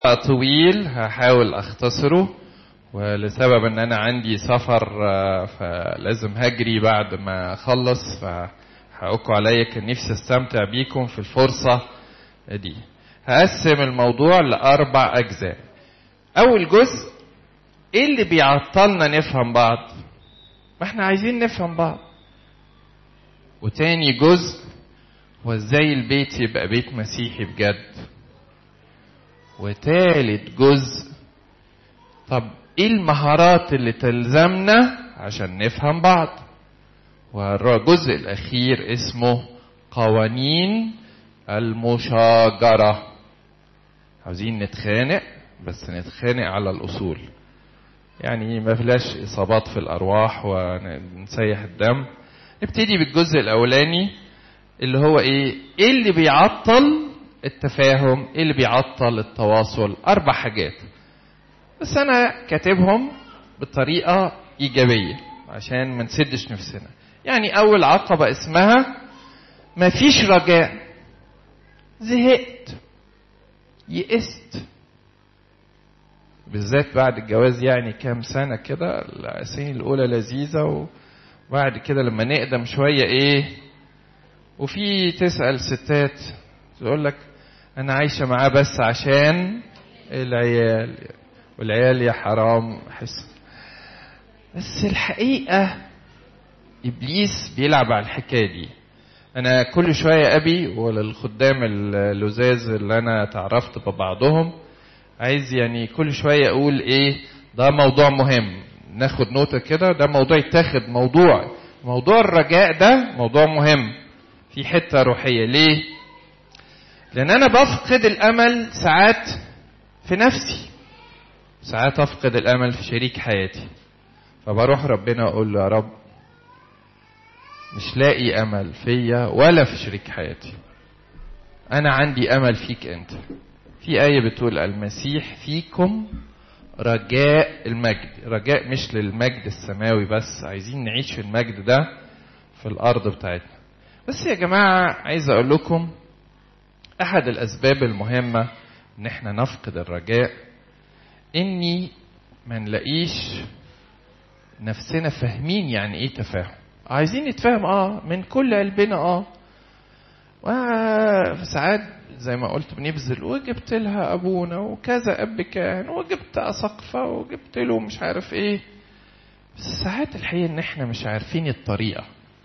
طويل هحاول اختصره ولسبب ان انا عندي سفر فلازم هجري بعد ما اخلص فحقكم عليا كان نفسي استمتع بيكم في الفرصة دي هقسم الموضوع لاربع اجزاء اول جزء ايه اللي بيعطلنا نفهم بعض ما احنا عايزين نفهم بعض وتاني جزء هو ازاي البيت يبقى بيت مسيحي بجد وتالت جزء طب ايه المهارات اللي تلزمنا عشان نفهم بعض والجزء الاخير اسمه قوانين المشاجرة عاوزين نتخانق بس نتخانق على الاصول يعني ما فيلاش اصابات في الارواح ونسيح الدم نبتدي بالجزء الاولاني اللي هو ايه ايه اللي بيعطل التفاهم ايه اللي بيعطل التواصل اربع حاجات بس انا كاتبهم بطريقه ايجابيه عشان ما نسدش نفسنا يعني اول عقبه اسمها مفيش رجاء زهقت يئست بالذات بعد الجواز يعني كام سنه كده السنين الاولى لذيذه وبعد كده لما نقدم شويه ايه وفي تسال ستات تقول لك انا عايشه معاه بس عشان العيال والعيال يا حرام حس بس الحقيقه ابليس بيلعب على الحكايه دي انا كل شويه ابي وللخدام اللزاز اللي انا تعرفت ببعضهم عايز يعني كل شويه اقول ايه ده موضوع مهم ناخد نوتة كده ده موضوع يتاخد موضوع موضوع الرجاء ده موضوع مهم في حته روحيه ليه لان انا بفقد الامل ساعات في نفسي ساعات افقد الامل في شريك حياتي فبروح ربنا اقول له يا رب مش لاقي امل فيا ولا في شريك حياتي انا عندي امل فيك انت في آية بتقول المسيح فيكم رجاء المجد رجاء مش للمجد السماوي بس عايزين نعيش في المجد ده في الأرض بتاعتنا بس يا جماعة عايز أقول لكم أحد الأسباب المهمة إن إحنا نفقد الرجاء إني ما نلاقيش نفسنا فاهمين يعني إيه تفاهم عايزين نتفاهم آه من كل قلبنا آه وساعات زي ما قلت بنبذل وجبت لها ابونا وكذا اب كان وجبت اسقفه وجبت له مش عارف ايه بس ساعات الحقيقه ان احنا مش عارفين الطريقه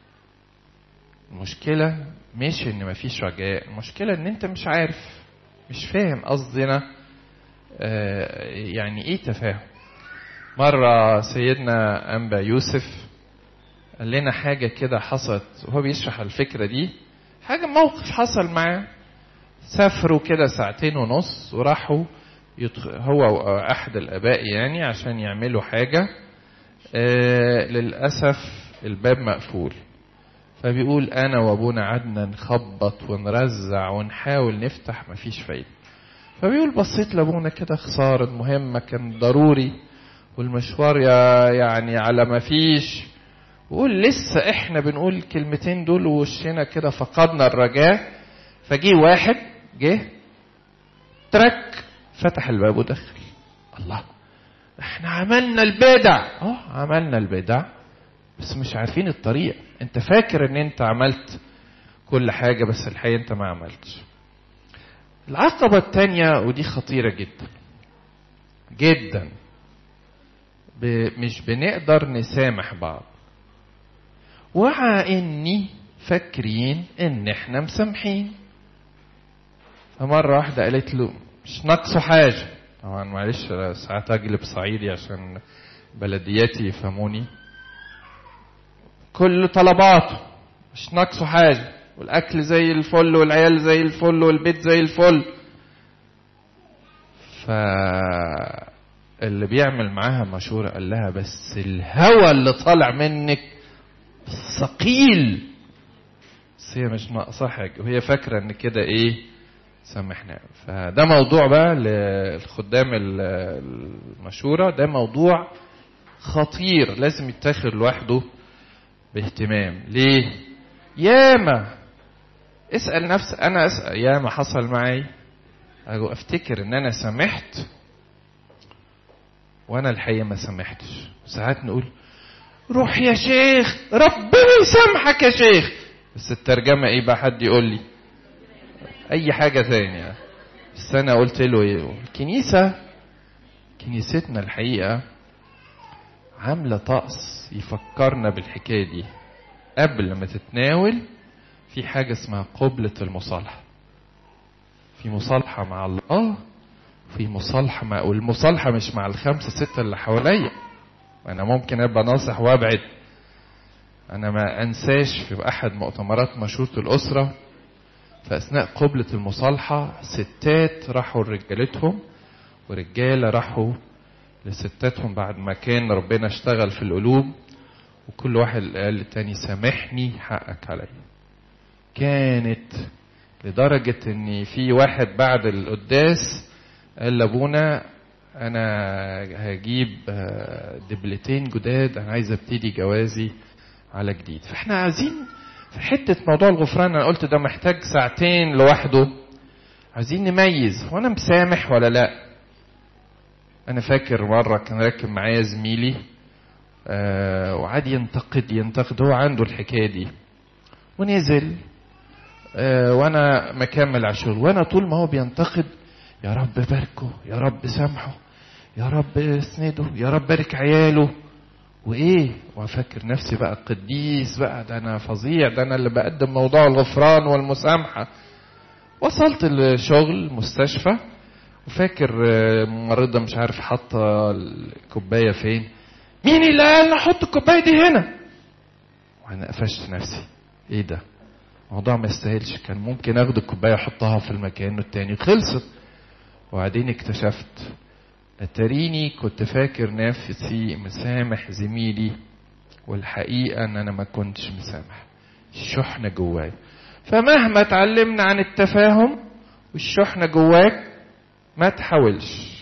المشكله مش ان مفيش رجاء المشكله ان انت مش عارف مش فاهم قصدنا آه يعني ايه تفاهم مره سيدنا انبا يوسف قال لنا حاجه كده حصلت وهو بيشرح الفكره دي حاجه موقف حصل معاه سافروا كده ساعتين ونص وراحوا يدخ... هو واحد الاباء يعني عشان يعملوا حاجه آه للاسف الباب مقفول فبيقول انا وابونا قعدنا نخبط ونرزع ونحاول نفتح مفيش فايده فبيقول بصيت لابونا كده خساره مهمه كان ضروري والمشوار يا يعني على ما فيش وقول لسه احنا بنقول الكلمتين دول ووشنا كده فقدنا الرجاء فجي واحد جه ترك فتح الباب ودخل الله احنا عملنا البدع اه عملنا البدع بس مش عارفين الطريقه انت فاكر ان انت عملت كل حاجه بس الحقيقه انت ما عملتش العقبه الثانيه ودي خطيره جدا جدا ب... مش بنقدر نسامح بعض ومع اني فاكرين ان احنا مسامحين فمرة واحدة قالت له مش ناقصه حاجة طبعا معلش ساعات اجلب صعيدي عشان بلدياتي يفهموني كل طلباته مش ناقصه حاجة والاكل زي الفل والعيال زي الفل والبيت زي الفل ف اللي بيعمل معاها مشورة قال لها بس الهوى اللي طالع منك ثقيل بس هي مش ناقصة حاجة وهي فاكرة ان كده ايه سامحنا فده موضوع بقى للخدام المشورة ده موضوع خطير لازم يتاخد لوحده باهتمام ليه ياما اسأل نفسك انا اسأل ياما حصل معي أجو افتكر ان انا سامحت وانا الحقيقه ما سامحتش ساعات نقول روح يا شيخ ربنا يسامحك يا شيخ بس الترجمه ايه بقى حد يقول لي اي حاجه ثانيه بس انا قلت له ايه الكنيسه كنيستنا الحقيقه عامله طقس يفكرنا بالحكايه دي قبل ما تتناول في حاجه اسمها قبله المصالحه في مصالحه مع الله في مصالحة مع والمصالحة مش مع الخمسة ستة اللي حواليا أنا ممكن أبقى ناصح وأبعد أنا ما أنساش في أحد مؤتمرات مشورة الأسرة في أثناء قبلة المصالحة ستات راحوا لرجالتهم ورجالة راحوا لستاتهم بعد ما كان ربنا اشتغل في القلوب وكل واحد قال للتاني سامحني حقك عليا كانت لدرجة ان في واحد بعد القداس قال لابونا انا هجيب دبلتين جداد انا عايز ابتدي جوازي على جديد فاحنا عايزين في حتة موضوع الغفران انا قلت ده محتاج ساعتين لوحده عايزين نميز هو انا مسامح ولا لا انا فاكر مرة كان راكب معايا زميلي آه وقعد ينتقد ينتقد هو عنده الحكاية دي ونزل آه وانا مكمل على الشغل وانا طول ما هو بينتقد يا رب باركه يا رب سامحه يا رب اسنده يا رب بارك عياله وايه وافكر نفسي بقى قديس بقى ده انا فظيع ده انا اللي بقدم موضوع الغفران والمسامحه وصلت الشغل مستشفى وفاكر ممرضة مش عارف حاطة الكوباية فين مين اللي قال احط الكوباية دي هنا وانا قفشت نفسي ايه ده الموضوع ما يستاهلش كان ممكن اخد الكوباية احطها في المكان التاني خلصت وبعدين اكتشفت اتريني كنت فاكر نفسي مسامح زميلي والحقيقة ان انا ما كنتش مسامح الشحنة جواي فمهما اتعلمنا عن التفاهم والشحنة جواك ما تحاولش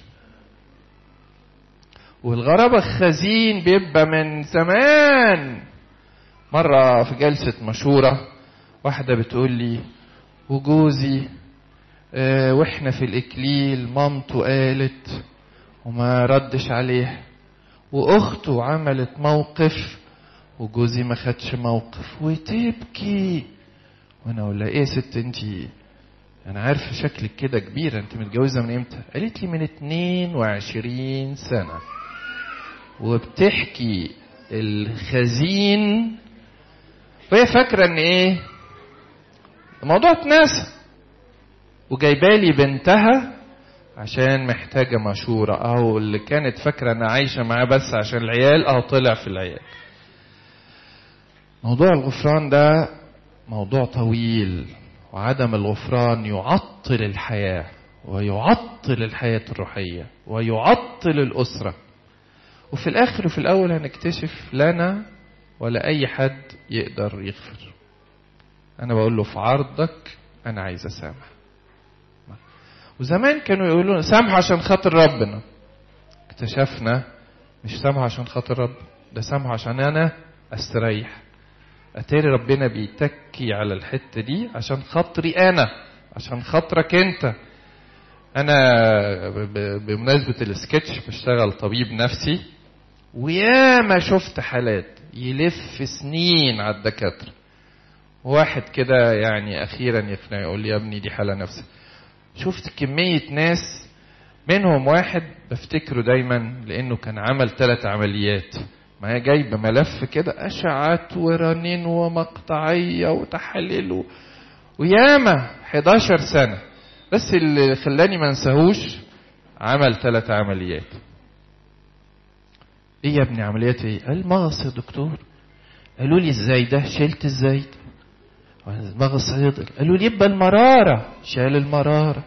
والغرابة الخزين بيبقى من زمان مرة في جلسة مشورة واحدة بتقول لي وجوزي اه واحنا في الإكليل مامته قالت وما ردش عليه واخته عملت موقف وجوزي ما خدش موقف وتبكي وانا اقول لها ايه يا ست انتي انا عارفه شكلك كده كبيره انت متجوزه من امتى قالت لي من 22 سنه وبتحكي الخزين وهي فاكره ان ايه الموضوع اتناسى وجايبالي بنتها عشان محتاجة مشورة أو اللي كانت فاكرة أنا عايشة معاه بس عشان العيال أو طلع في العيال موضوع الغفران ده موضوع طويل وعدم الغفران يعطل الحياة ويعطل الحياة الروحية ويعطل الأسرة وفي الآخر وفي الأول هنكتشف لنا ولا أي حد يقدر يغفر أنا بقول له في عرضك أنا عايز أسامح وزمان كانوا يقولون سامحوا عشان خاطر ربنا اكتشفنا مش سامحوا عشان خاطر رب ده سامحوا عشان أنا أستريح اتاري ربنا بيتكي على الحته دي عشان خاطري انا عشان خاطرك انت انا بمناسبه السكتش بشتغل طبيب نفسي وياما شفت حالات يلف سنين على الدكاتره واحد كده يعني اخيرا يقنع يقول لي يا ابني دي حاله نفسيه شفت كميه ناس منهم واحد بفتكره دايما لانه كان عمل ثلاث عمليات ما هي جايبة ملف كده أشعات ورنين ومقطعية وتحاليل و... وياما 11 سنة بس اللي خلاني ما انساهوش عمل ثلاث عمليات ايه يا ابني عمليات ايه قال مغص يا دكتور قالوا لي ازاي ده شلت ازاي مغص يضل قالوا لي يبقى المرارة شال المرارة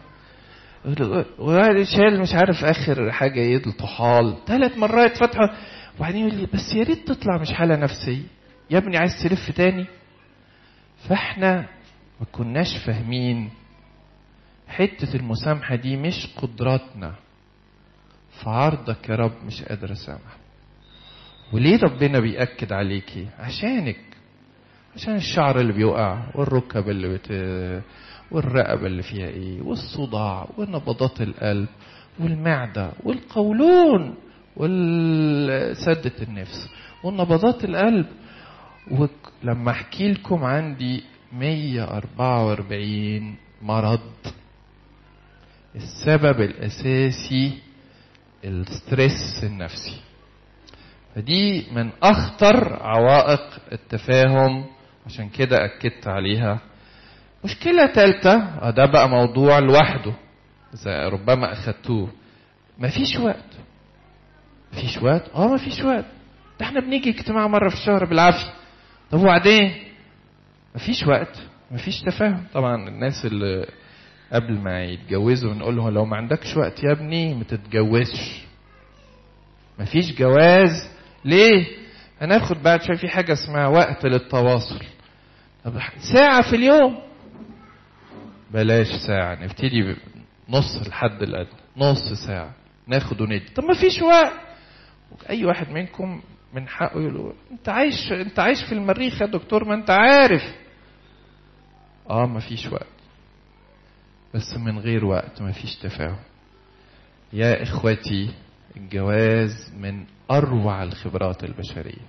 شال مش عارف اخر حاجة يدل طحال ثلاث مرات فتحوا وبعدين يقول لي بس يا ريت تطلع مش حالة نفسية يا ابني عايز تلف تاني فاحنا ما كناش فاهمين حتة المسامحة دي مش قدراتنا في عرضك يا رب مش قادر اسامح وليه ربنا بيأكد عليكي عشانك عشان الشعر اللي بيوقع والركب اللي بت... والرقبة اللي فيها ايه والصداع ونبضات القلب والمعدة والقولون وسدة النفس ونبضات القلب ولما احكي لكم عندي 144 مرض السبب الاساسي الستريس النفسي فدي من اخطر عوائق التفاهم عشان كده اكدت عليها مشكله ثالثه ده بقى موضوع لوحده اذا ربما اخدتوه مفيش وقت مفيش وقت اه مفيش وقت ده احنا بنيجي اجتماع مره في الشهر بالعافيه طب وبعدين مفيش وقت مفيش تفاهم طبعا الناس اللي قبل ما يتجوزوا نقول لهم لو ما عندكش وقت يا ابني ما تتجوزش مفيش جواز ليه هناخد بعد شويه في حاجه اسمها وقت للتواصل طب ساعه في اليوم بلاش ساعه نبتدي نص الحد الادنى نص ساعه ناخد وندي طب ما فيش وقت اي واحد منكم من حقه يقول انت عايش انت عايش في المريخ يا دكتور ما انت عارف اه ما فيش وقت بس من غير وقت ما فيش تفاهم يا اخوتي الجواز من اروع الخبرات البشريه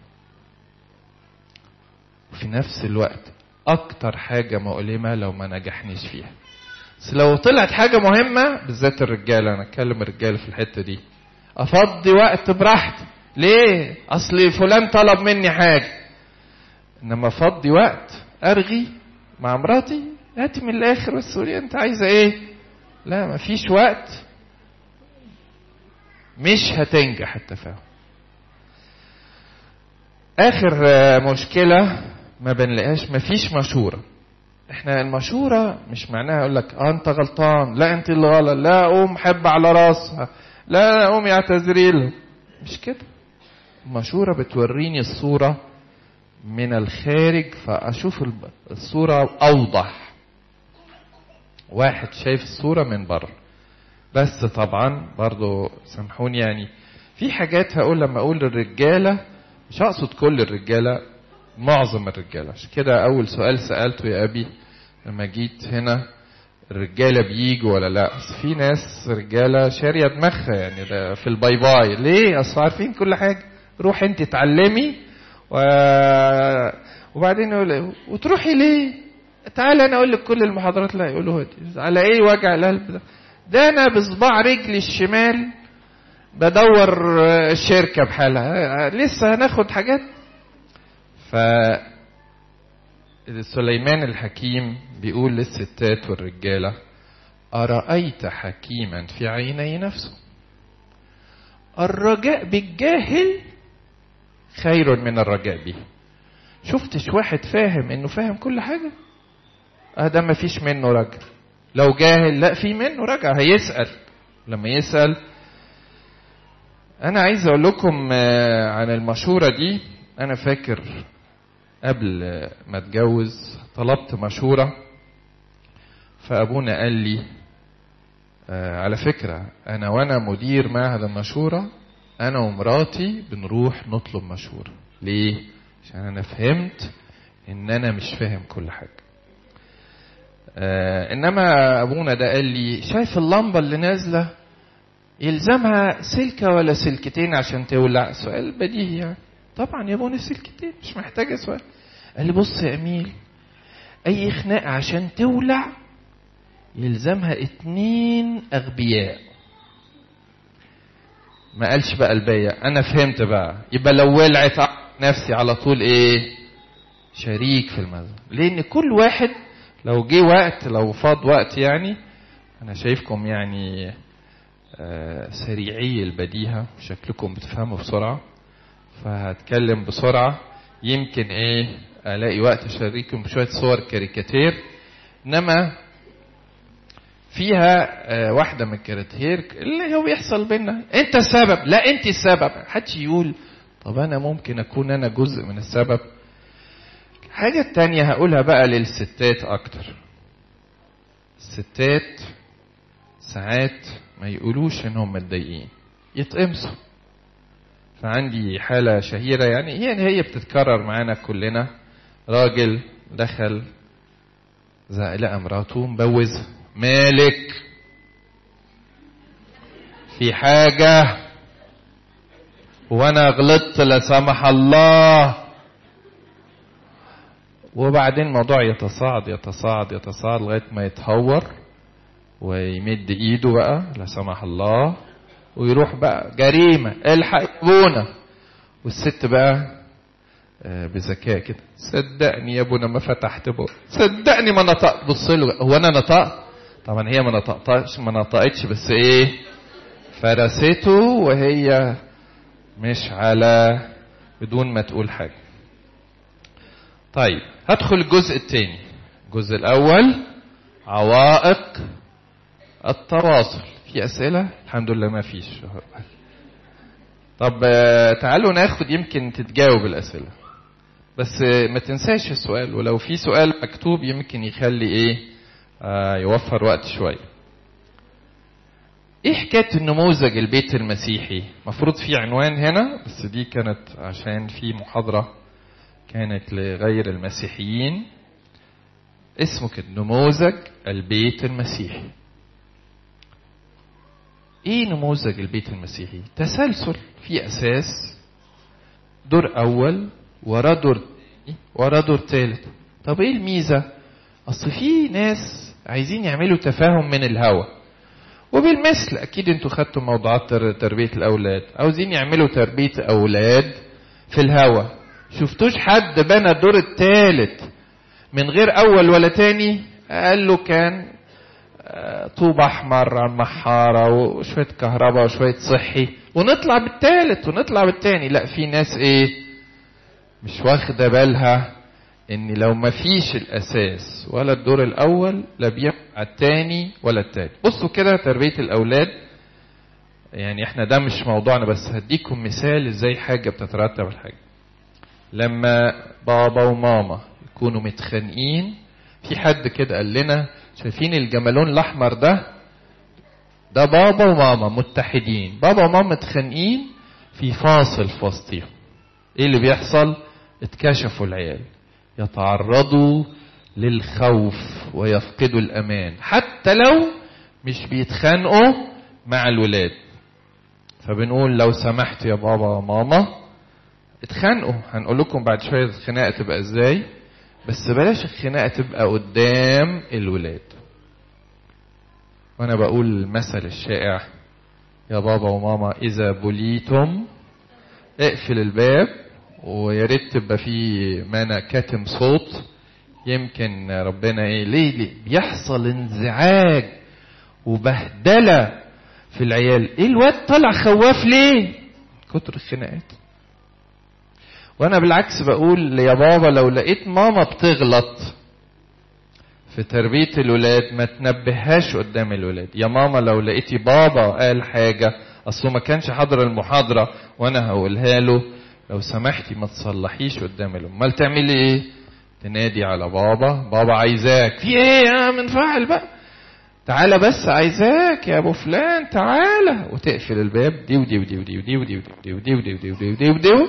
وفي نفس الوقت اكتر حاجه مؤلمه لو ما نجحنيش فيها بس لو طلعت حاجه مهمه بالذات الرجاله انا اتكلم الرجاله في الحته دي افضي وقت براحتي ليه اصل فلان طلب مني حاجه انما افضي وقت ارغي مع مراتي هاتي من الاخر بس قولي انت عايزه ايه لا مفيش وقت مش هتنجح التفاهم اخر مشكله ما بنلاقيهاش مفيش مشوره احنا المشوره مش معناها اقول لك اه انت غلطان لا انت اللي غلط لا قوم حب على راسها لا قوم اعتذري له مش كده المشوره بتوريني الصوره من الخارج فاشوف الصوره اوضح واحد شايف الصوره من بره بس طبعا برضو سامحوني يعني في حاجات هقول لما اقول للرجاله مش اقصد كل الرجاله معظم الرجاله عشان كده اول سؤال سالته يا ابي لما جيت هنا الرجاله بيجوا ولا لا بس في ناس رجاله شاريه دماغها يعني ده في الباي باي ليه اصل عارفين كل حاجه روح انت اتعلمي و... وبعدين يقول وتروحي ليه تعالى انا اقول لك كل المحاضرات لا يقولوا على ايه وجع القلب ده ده انا بصباع رجلي الشمال بدور الشركة بحالها لسه هناخد حاجات ف سليمان الحكيم بيقول للستات والرجالة أرأيت حكيما في عيني نفسه الرجاء بالجاهل خير من الرجاء به شفتش واحد فاهم انه فاهم كل حاجة اه ده ما فيش منه رجل لو جاهل لا في منه رجع هيسأل لما يسأل أنا عايز أقول لكم عن المشورة دي أنا فاكر قبل ما اتجوز طلبت مشورة فأبونا قال لي على فكرة أنا وأنا مدير معهد المشورة أنا ومراتي بنروح نطلب مشورة ليه؟ عشان أنا فهمت إن أنا مش فاهم كل حاجة آه انما ابونا ده قال لي شايف اللمبه اللي نازله يلزمها سلكه ولا سلكتين عشان تولع سؤال بديهي يعني طبعا يا ابونا سلكتين مش محتاجه سؤال قال لي بص يا اميل اي خناقه عشان تولع يلزمها اتنين اغبياء ما قالش بقى الباقي انا فهمت بقى يبقى لو ولعت نفسي على طول ايه شريك في المذهب لان كل واحد لو جه وقت لو فاض وقت يعني انا شايفكم يعني آه سريعي البديهة شكلكم بتفهموا بسرعة فهتكلم بسرعة يمكن ايه الاقي وقت اشارككم بشوية صور كاريكاتير انما فيها آه واحدة من الكاريكاتير اللي هو بيحصل بينا انت السبب لا انت السبب حدش يقول طب انا ممكن اكون انا جزء من السبب الحاجة التانية هقولها بقى للستات أكتر الستات ساعات ما يقولوش إنهم متضايقين يتقمصوا فعندي حالة شهيرة يعني هي هي بتتكرر معانا كلنا راجل دخل لقى مراته مبوزة مالك في حاجة وانا غلطت لا سمح الله وبعدين الموضوع يتصاعد يتصاعد يتصاعد لغاية ما يتهور ويمد ايده بقى لا سمح الله ويروح بقى جريمة الحق ابونا والست بقى بذكاء كده صدقني يا ابونا ما فتحت بقى صدقني ما نطقت بص له هو انا نطقت طبعا هي ما نطقتش ما نطقتش بس ايه فرسته وهي مش على بدون ما تقول حاجه طيب هدخل الجزء الثاني الجزء الاول عوائق التواصل في اسئله الحمد لله ما فيش طب تعالوا ناخد يمكن تتجاوب الاسئله بس ما تنساش السؤال ولو في سؤال مكتوب يمكن يخلي ايه آه يوفر وقت شويه ايه حكايه النموذج البيت المسيحي مفروض في عنوان هنا بس دي كانت عشان في محاضره كانت لغير المسيحيين اسمه كده نموذج البيت المسيحي ايه نموذج البيت المسيحي تسلسل في اساس دور اول ورا دور تاني ورا دور تالت طب ايه الميزه اصل في ناس عايزين يعملوا تفاهم من الهوى وبالمثل اكيد انتوا خدتوا موضوعات تربيه الاولاد عاوزين يعملوا تربيه اولاد في الهوى شفتوش حد بنى الدور التالت من غير اول ولا تاني قال له كان طوب احمر على المحاره وشويه كهرباء وشويه صحي ونطلع بالتالت ونطلع بالتاني لا في ناس ايه مش واخده بالها ان لو ما فيش الاساس ولا الدور الاول لا بيبقى التاني ولا التالت بصوا كده تربيه الاولاد يعني احنا ده مش موضوعنا بس هديكم مثال ازاي حاجه بتترتب على حاجه لما بابا وماما يكونوا متخانقين في حد كده قال لنا شايفين الجمالون الاحمر ده ده بابا وماما متحدين بابا وماما متخانقين في فاصل في وسطهم ايه اللي بيحصل اتكشفوا العيال يتعرضوا للخوف ويفقدوا الامان حتى لو مش بيتخانقوا مع الولاد فبنقول لو سمحت يا بابا وماما اتخانقوا هنقول لكم بعد شويه الخناقه تبقى ازاي بس بلاش الخناقه تبقى قدام الولاد وانا بقول المثل الشائع يا بابا وماما اذا بليتم اقفل الباب ويا ريت تبقى في مانا كاتم صوت يمكن ربنا ايه ليه, ليه بيحصل انزعاج وبهدله في العيال ايه الواد طلع خواف ليه كتر الخناقات وانا بالعكس بقول يا بابا لو لقيت ماما بتغلط في تربية الولاد ما تنبهاش قدام الولاد يا ماما لو لقيتي بابا قال حاجة اصله ما كانش حاضر المحاضرة وانا هقولها له لو سمحتي ما تصلحيش قدام الام امال تعملي ايه تنادي على بابا بابا عايزاك في ايه يا منفعل بقى تعالى بس عايزاك يا ابو فلان تعالى وتقفل الباب دي ودي ودي ودي ودي ودي ودي ودي ودي ودي ودي ودي ودي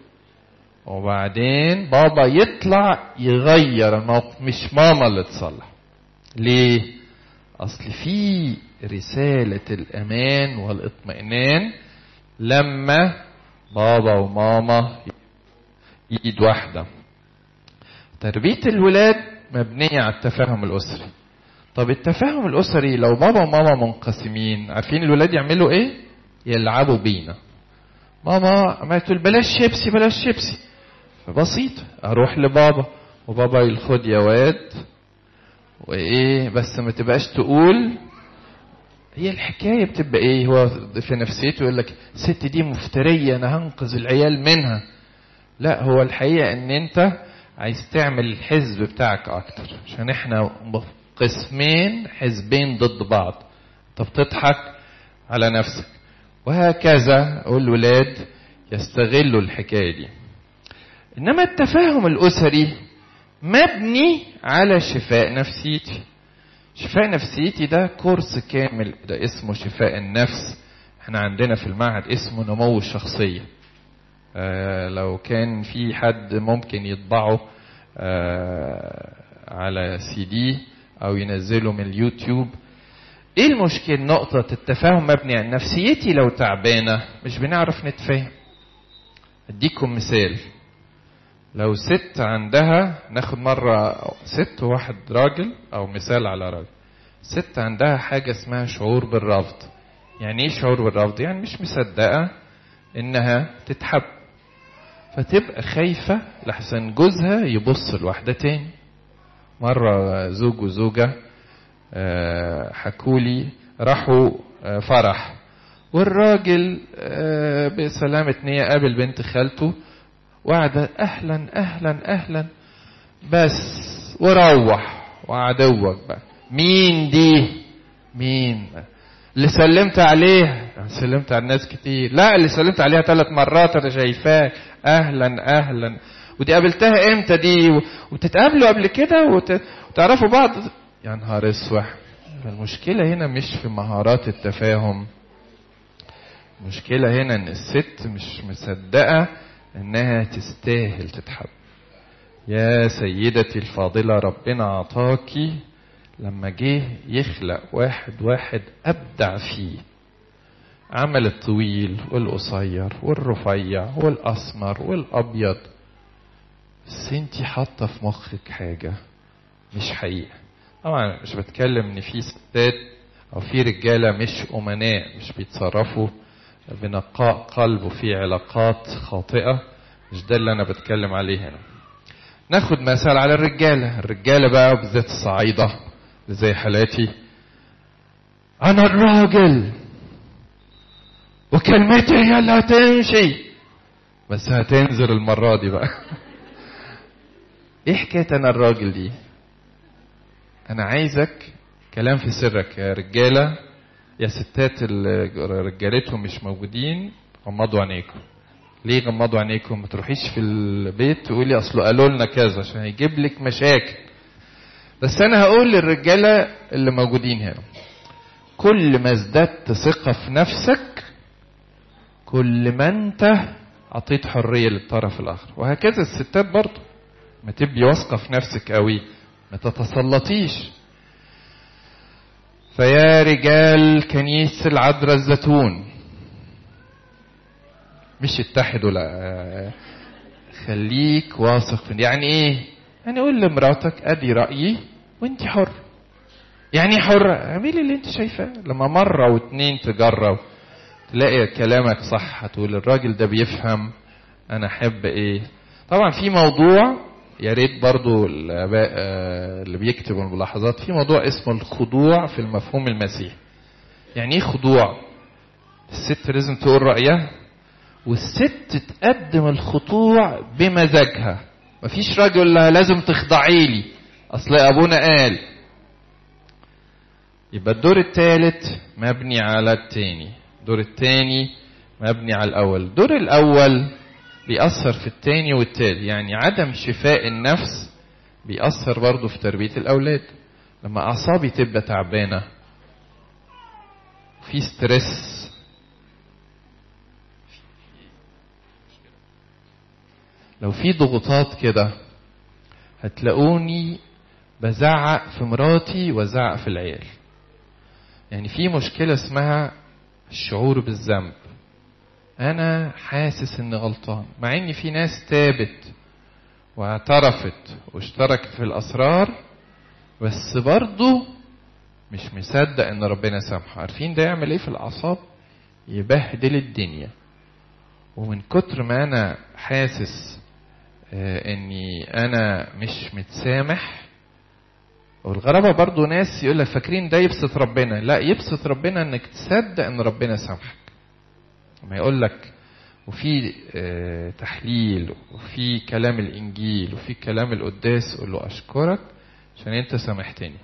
وبعدين بابا يطلع يغير الموقف مش ماما اللي تصلح ليه اصل في رسالة الامان والاطمئنان لما بابا وماما ايد واحدة تربية الولاد مبنية على التفاهم الاسري طب التفاهم الاسري لو بابا وماما منقسمين عارفين الولاد يعملوا ايه يلعبوا بينا ماما ما تقول بلاش شيبسي بلاش شيبسي فبسيط اروح لبابا وبابا يلخد يا واد وايه بس ما تبقاش تقول هي الحكايه بتبقى ايه هو في نفسيته يقول لك الست دي مفتريه انا هنقذ العيال منها لا هو الحقيقه ان انت عايز تعمل الحزب بتاعك اكتر عشان احنا قسمين حزبين ضد بعض انت بتضحك على نفسك وهكذا الولاد يستغلوا الحكايه دي انما التفاهم الاسري مبني على شفاء نفسيتي شفاء نفسيتي ده كورس كامل ده اسمه شفاء النفس احنا عندنا في المعهد اسمه نمو الشخصيه آه لو كان في حد ممكن يطبعه آه على سي دي او ينزله من اليوتيوب ايه المشكله نقطة التفاهم مبني على نفسيتي لو تعبانة مش بنعرف نتفاهم اديكم مثال لو ست عندها ناخد مرة ست وواحد راجل او مثال على راجل ست عندها حاجة اسمها شعور بالرفض يعني ايه شعور بالرفض يعني مش مصدقة انها تتحب فتبقى خايفة لحسن جوزها يبص لواحدة تاني مرة زوج وزوجة حكولي راحوا فرح والراجل بسلامة نية قابل بنت خالته وقعد اهلا اهلا اهلا بس وروح وعدوك بقى مين دي مين اللي سلمت عليها سلمت على الناس كتير لا اللي سلمت عليها ثلاث مرات انا شايفاك اهلا اهلا ودي قابلتها امتى دي وتتقابلوا قبل كده وت... وتعرفوا بعض يا نهار اسوح المشكله هنا مش في مهارات التفاهم المشكله هنا ان الست مش مصدقه انها تستاهل تتحب يا سيدتي الفاضله ربنا عطاكي لما جه يخلق واحد واحد ابدع فيه عمل الطويل والقصير والرفيع والاسمر والابيض بس انتي حاطه في مخك حاجه مش حقيقه طبعا مش بتكلم ان في ستات او في رجاله مش امناء مش بيتصرفوا بنقاء قلب وفي علاقات خاطئه مش ده اللي انا بتكلم عليه هنا ناخد مثال على الرجاله الرجاله بقى بالذات الصعايده زي حالاتي انا الراجل وكلمتي هي اللي هتمشي بس هتنزل المرة دي بقى ايه حكاية انا الراجل دي انا عايزك كلام في سرك يا رجالة يا ستات اللي رجالتهم مش موجودين غمضوا عينيكم ليه غمضوا عينيكم ما تروحيش في البيت تقولي اصله قالوا لنا كذا عشان هيجيب لك مشاكل بس انا هقول للرجاله اللي موجودين هنا كل ما ازددت ثقه في نفسك كل ما انت اعطيت حريه للطرف الاخر وهكذا الستات برضه ما تبقي واثقه في نفسك قوي ما تتسلطيش فيا رجال كنيسة العذراء الزيتون مش اتحدوا لا خليك واثق في يعني ايه يعني قول لمراتك ادي رايي وانت حر يعني حر اعملي اللي انت شايفاه لما مره واتنين تجرب تلاقي كلامك صح هتقول الراجل ده بيفهم انا احب ايه طبعا في موضوع يا ريت برضو الاباء اللي بيكتبوا الملاحظات في موضوع اسمه الخضوع في المفهوم المسيحي يعني ايه خضوع الست لازم تقول رايها والست تقدم الخضوع بمزاجها مفيش راجل لها لازم تخضعي لي اصل ابونا قال يبقى الدور الثالث مبني على الثاني الدور الثاني مبني على الاول الدور الاول بيأثر في الثاني والثالث يعني عدم شفاء النفس بيأثر برضه في تربية الأولاد لما أعصابي تبقى تعبانة في ستريس لو في ضغوطات كده هتلاقوني بزعق في مراتي وزعق في العيال يعني في مشكلة اسمها الشعور بالذنب انا حاسس اني غلطان مع ان في ناس تابت واعترفت واشتركت في الاسرار بس برضه مش مصدق ان ربنا سامحه عارفين ده يعمل ايه في الاعصاب يبهدل الدنيا ومن كتر ما انا حاسس آه اني انا مش متسامح والغرابة برضو ناس يقول لك فاكرين ده يبسط ربنا لا يبسط ربنا انك تصدق ان ربنا سامحك ما يقول لك وفي اه تحليل وفي كلام الانجيل وفي كلام القداس قول له اشكرك عشان انت سامحتني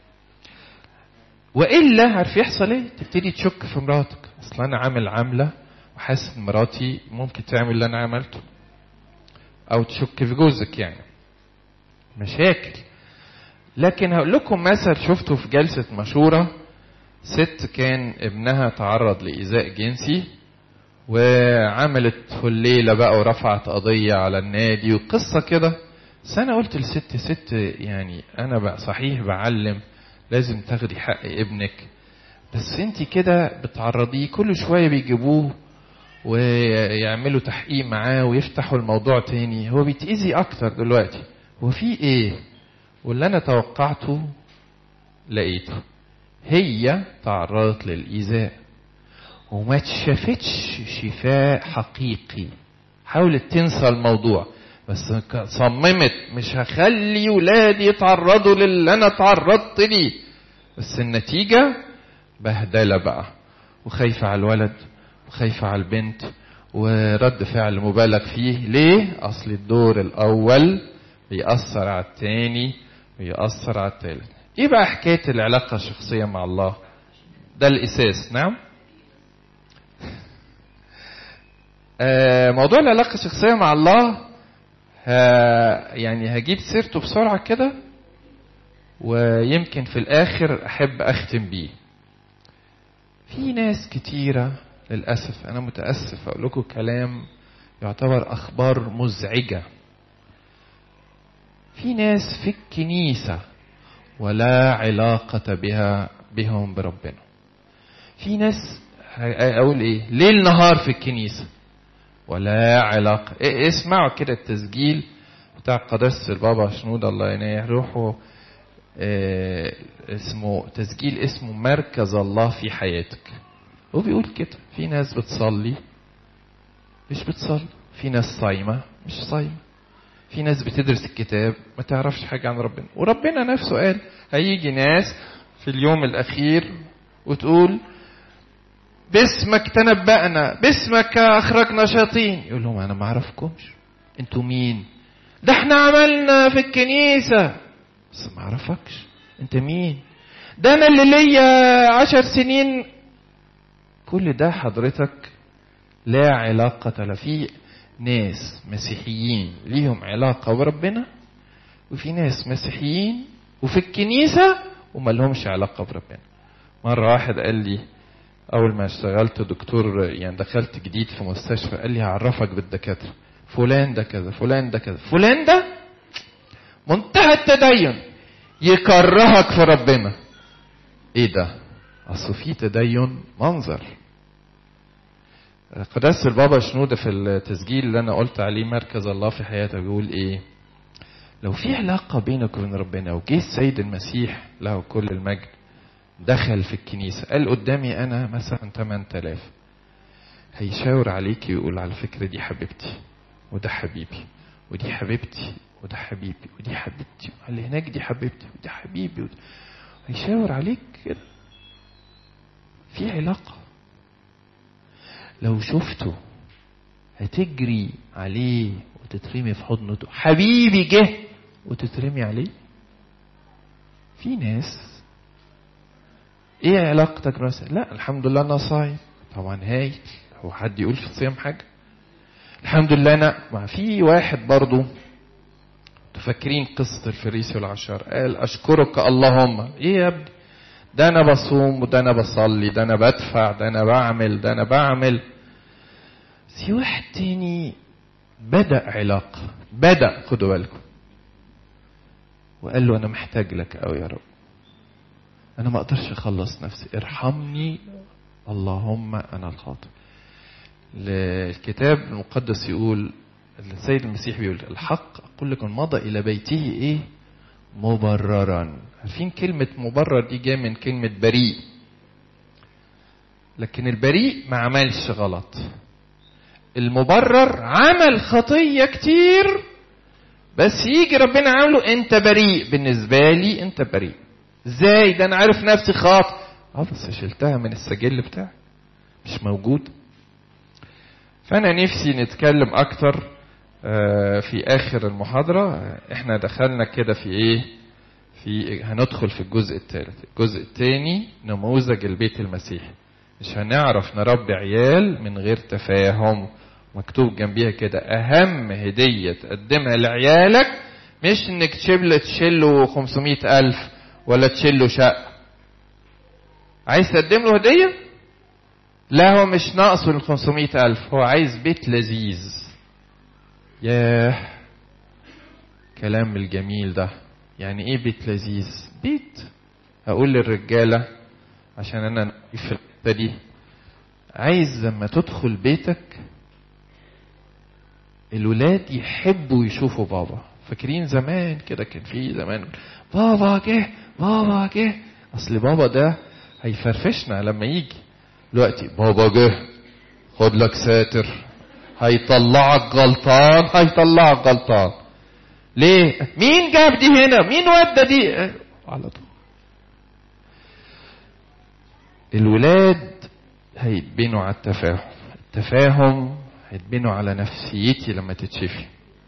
والا عارف يحصل ايه تبتدي تشك في مراتك اصل انا عامل عامله وحاسس ان مراتي ممكن تعمل اللي انا عملته او تشك في جوزك يعني مشاكل لكن هقول لكم مثل شفته في جلسة مشورة ست كان ابنها تعرض لإيذاء جنسي وعملت الليلة بقى ورفعت قضية على النادي وقصة كده بس أنا قلت لست ست يعني أنا بقى صحيح بعلم لازم تاخدي حق ابنك بس انت كده بتعرضيه كل شويه بيجيبوه ويعملوا تحقيق معاه ويفتحوا الموضوع تاني هو بيتأذي اكتر دلوقتي هو في ايه واللي انا توقعته لقيته هي تعرضت للإيذاء وما اتشافتش شفاء حقيقي حاولت تنسى الموضوع بس صممت مش هخلي ولادي يتعرضوا للي انا تعرضت ليه بس النتيجة بهدلة بقى وخايفة على الولد وخايفة على البنت ورد فعل مبالغ فيه ليه اصل الدور الاول بيأثر على التاني ويأثر على التالت ايه بقى حكاية العلاقة الشخصية مع الله ده الاساس نعم آه موضوع العلاقة الشخصية مع الله ها يعني هجيب سيرته بسرعة كده ويمكن في الآخر أحب أختم بيه في ناس كتيرة للأسف أنا متأسف أقول لكم كلام يعتبر أخبار مزعجة في ناس في الكنيسة ولا علاقة بها بهم بربنا في ناس أقول إيه ليل نهار في الكنيسة ولا علاقة إيه اسمعوا كده التسجيل بتاع قداسة البابا شنود الله ينيح روحه إيه اسمه تسجيل اسمه مركز الله في حياتك هو بيقول كده في ناس بتصلي مش بتصلي في ناس صايمة مش صايمة في ناس بتدرس الكتاب ما تعرفش حاجة عن ربنا وربنا نفسه قال هيجي ناس في اليوم الأخير وتقول باسمك تنبأنا باسمك أخرجنا شياطين يقول لهم أنا ما أعرفكمش أنتوا مين ده احنا عملنا في الكنيسة بس ما أعرفكش أنت مين ده أنا اللي ليا عشر سنين كل ده حضرتك لا علاقة لا في ناس مسيحيين ليهم علاقة بربنا وفي ناس مسيحيين وفي الكنيسة وما لهمش علاقة بربنا مرة واحد قال لي أول ما اشتغلت دكتور يعني دخلت جديد في مستشفى قال لي هعرفك بالدكاترة فلان ده كذا فلان ده كذا فلان ده منتهى التدين يكرهك في ربنا ايه ده اصل في تدين منظر قداسة البابا شنودة في التسجيل اللي انا قلت عليه مركز الله في حياته بيقول ايه لو في علاقة بينك وبين ربنا وجه السيد المسيح له كل المجد دخل في الكنيسة قال قدامي أنا مثلا 8000 هيشاور عليك ويقول على فكرة دي حبيبتي وده حبيبي ودي حبيبتي وده حبيبي ودي حبيبتي اللي هناك دي حبيبتي ودي حبيبي ودي. هيشاور عليك كده في علاقة لو شفته هتجري عليه وتترمي في حضنه حبيبي جه وتترمي عليه في ناس ايه علاقتك مثلا لا الحمد لله انا صايم طبعا هاي هو حد يقول في الصيام حاجه الحمد لله انا ما في واحد برضو تفكرين قصة الفريسي والعشار قال أشكرك اللهم إيه يا ابني ده أنا بصوم وده أنا بصلي ده أنا بدفع ده أنا بعمل ده أنا بعمل في واحد تاني بدأ علاقة بدأ خدوا بالكم وقال له أنا محتاج لك أوي يا رب أنا ما أقدرش أخلص نفسي ارحمني اللهم أنا الخاطئ الكتاب المقدس يقول السيد المسيح بيقول الحق أقول لكم مضى إلى بيته إيه مبررا عارفين كلمة مبرر دي جاية من كلمة بريء لكن البريء ما عملش غلط المبرر عمل خطية كتير بس يجي ربنا عامله انت بريء بالنسبة لي انت بريء ازاي ده انا عارف نفسي خاطئ اه بس شلتها من السجل بتاعي مش موجود فانا نفسي نتكلم اكتر في اخر المحاضرة احنا دخلنا كده في ايه في هندخل في الجزء الثالث الجزء الثاني نموذج البيت المسيحي مش هنعرف نربي عيال من غير تفاهم مكتوب جنبيها كده اهم هدية تقدمها لعيالك مش انك تشيل تشيله 500 الف ولا تشيله شقة عايز تقدم له هدية لا هو مش ناقصه ال 500 ألف هو عايز بيت لذيذ ياه كلام الجميل ده يعني ايه بيت لذيذ بيت هقول للرجالة عشان انا في الحتة دي عايز لما تدخل بيتك الولاد يحبوا يشوفوا بابا فاكرين زمان كده كان في زمان بابا جه بابا جه اصل بابا ده هيفرفشنا لما يجي دلوقتي بابا جه خد لك ساتر هيطلعك غلطان هيطلعك غلطان ليه مين جاب دي هنا مين ودى دي على طول الولاد هيتبنوا على التفاهم التفاهم هيتبنوا على نفسيتي لما تتشفي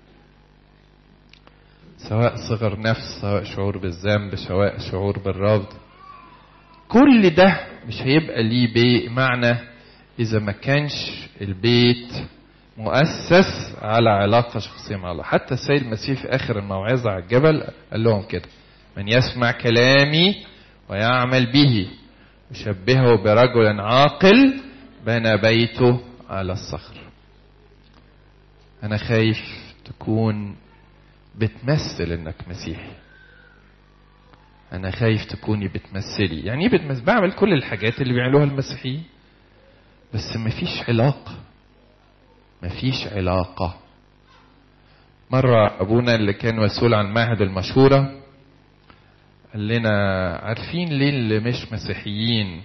سواء صغر نفس سواء شعور بالذنب سواء شعور بالرفض كل ده مش هيبقى ليه بي معنى إذا ما كانش البيت مؤسس على علاقة شخصية مع الله حتى السيد المسيح في آخر الموعظة على الجبل قال لهم كده من يسمع كلامي ويعمل به يشبهه برجل عاقل بنى بيته على الصخر أنا خايف تكون بتمثل إنك مسيحي أنا خايف تكوني بتمثلي يعني إيه بتمثل بعمل كل الحاجات اللي بيعملوها المسيحيين بس مفيش علاقة مفيش علاقة مرة أبونا اللي كان مسؤول عن معهد المشهورة قال لنا عارفين ليه اللي مش مسيحيين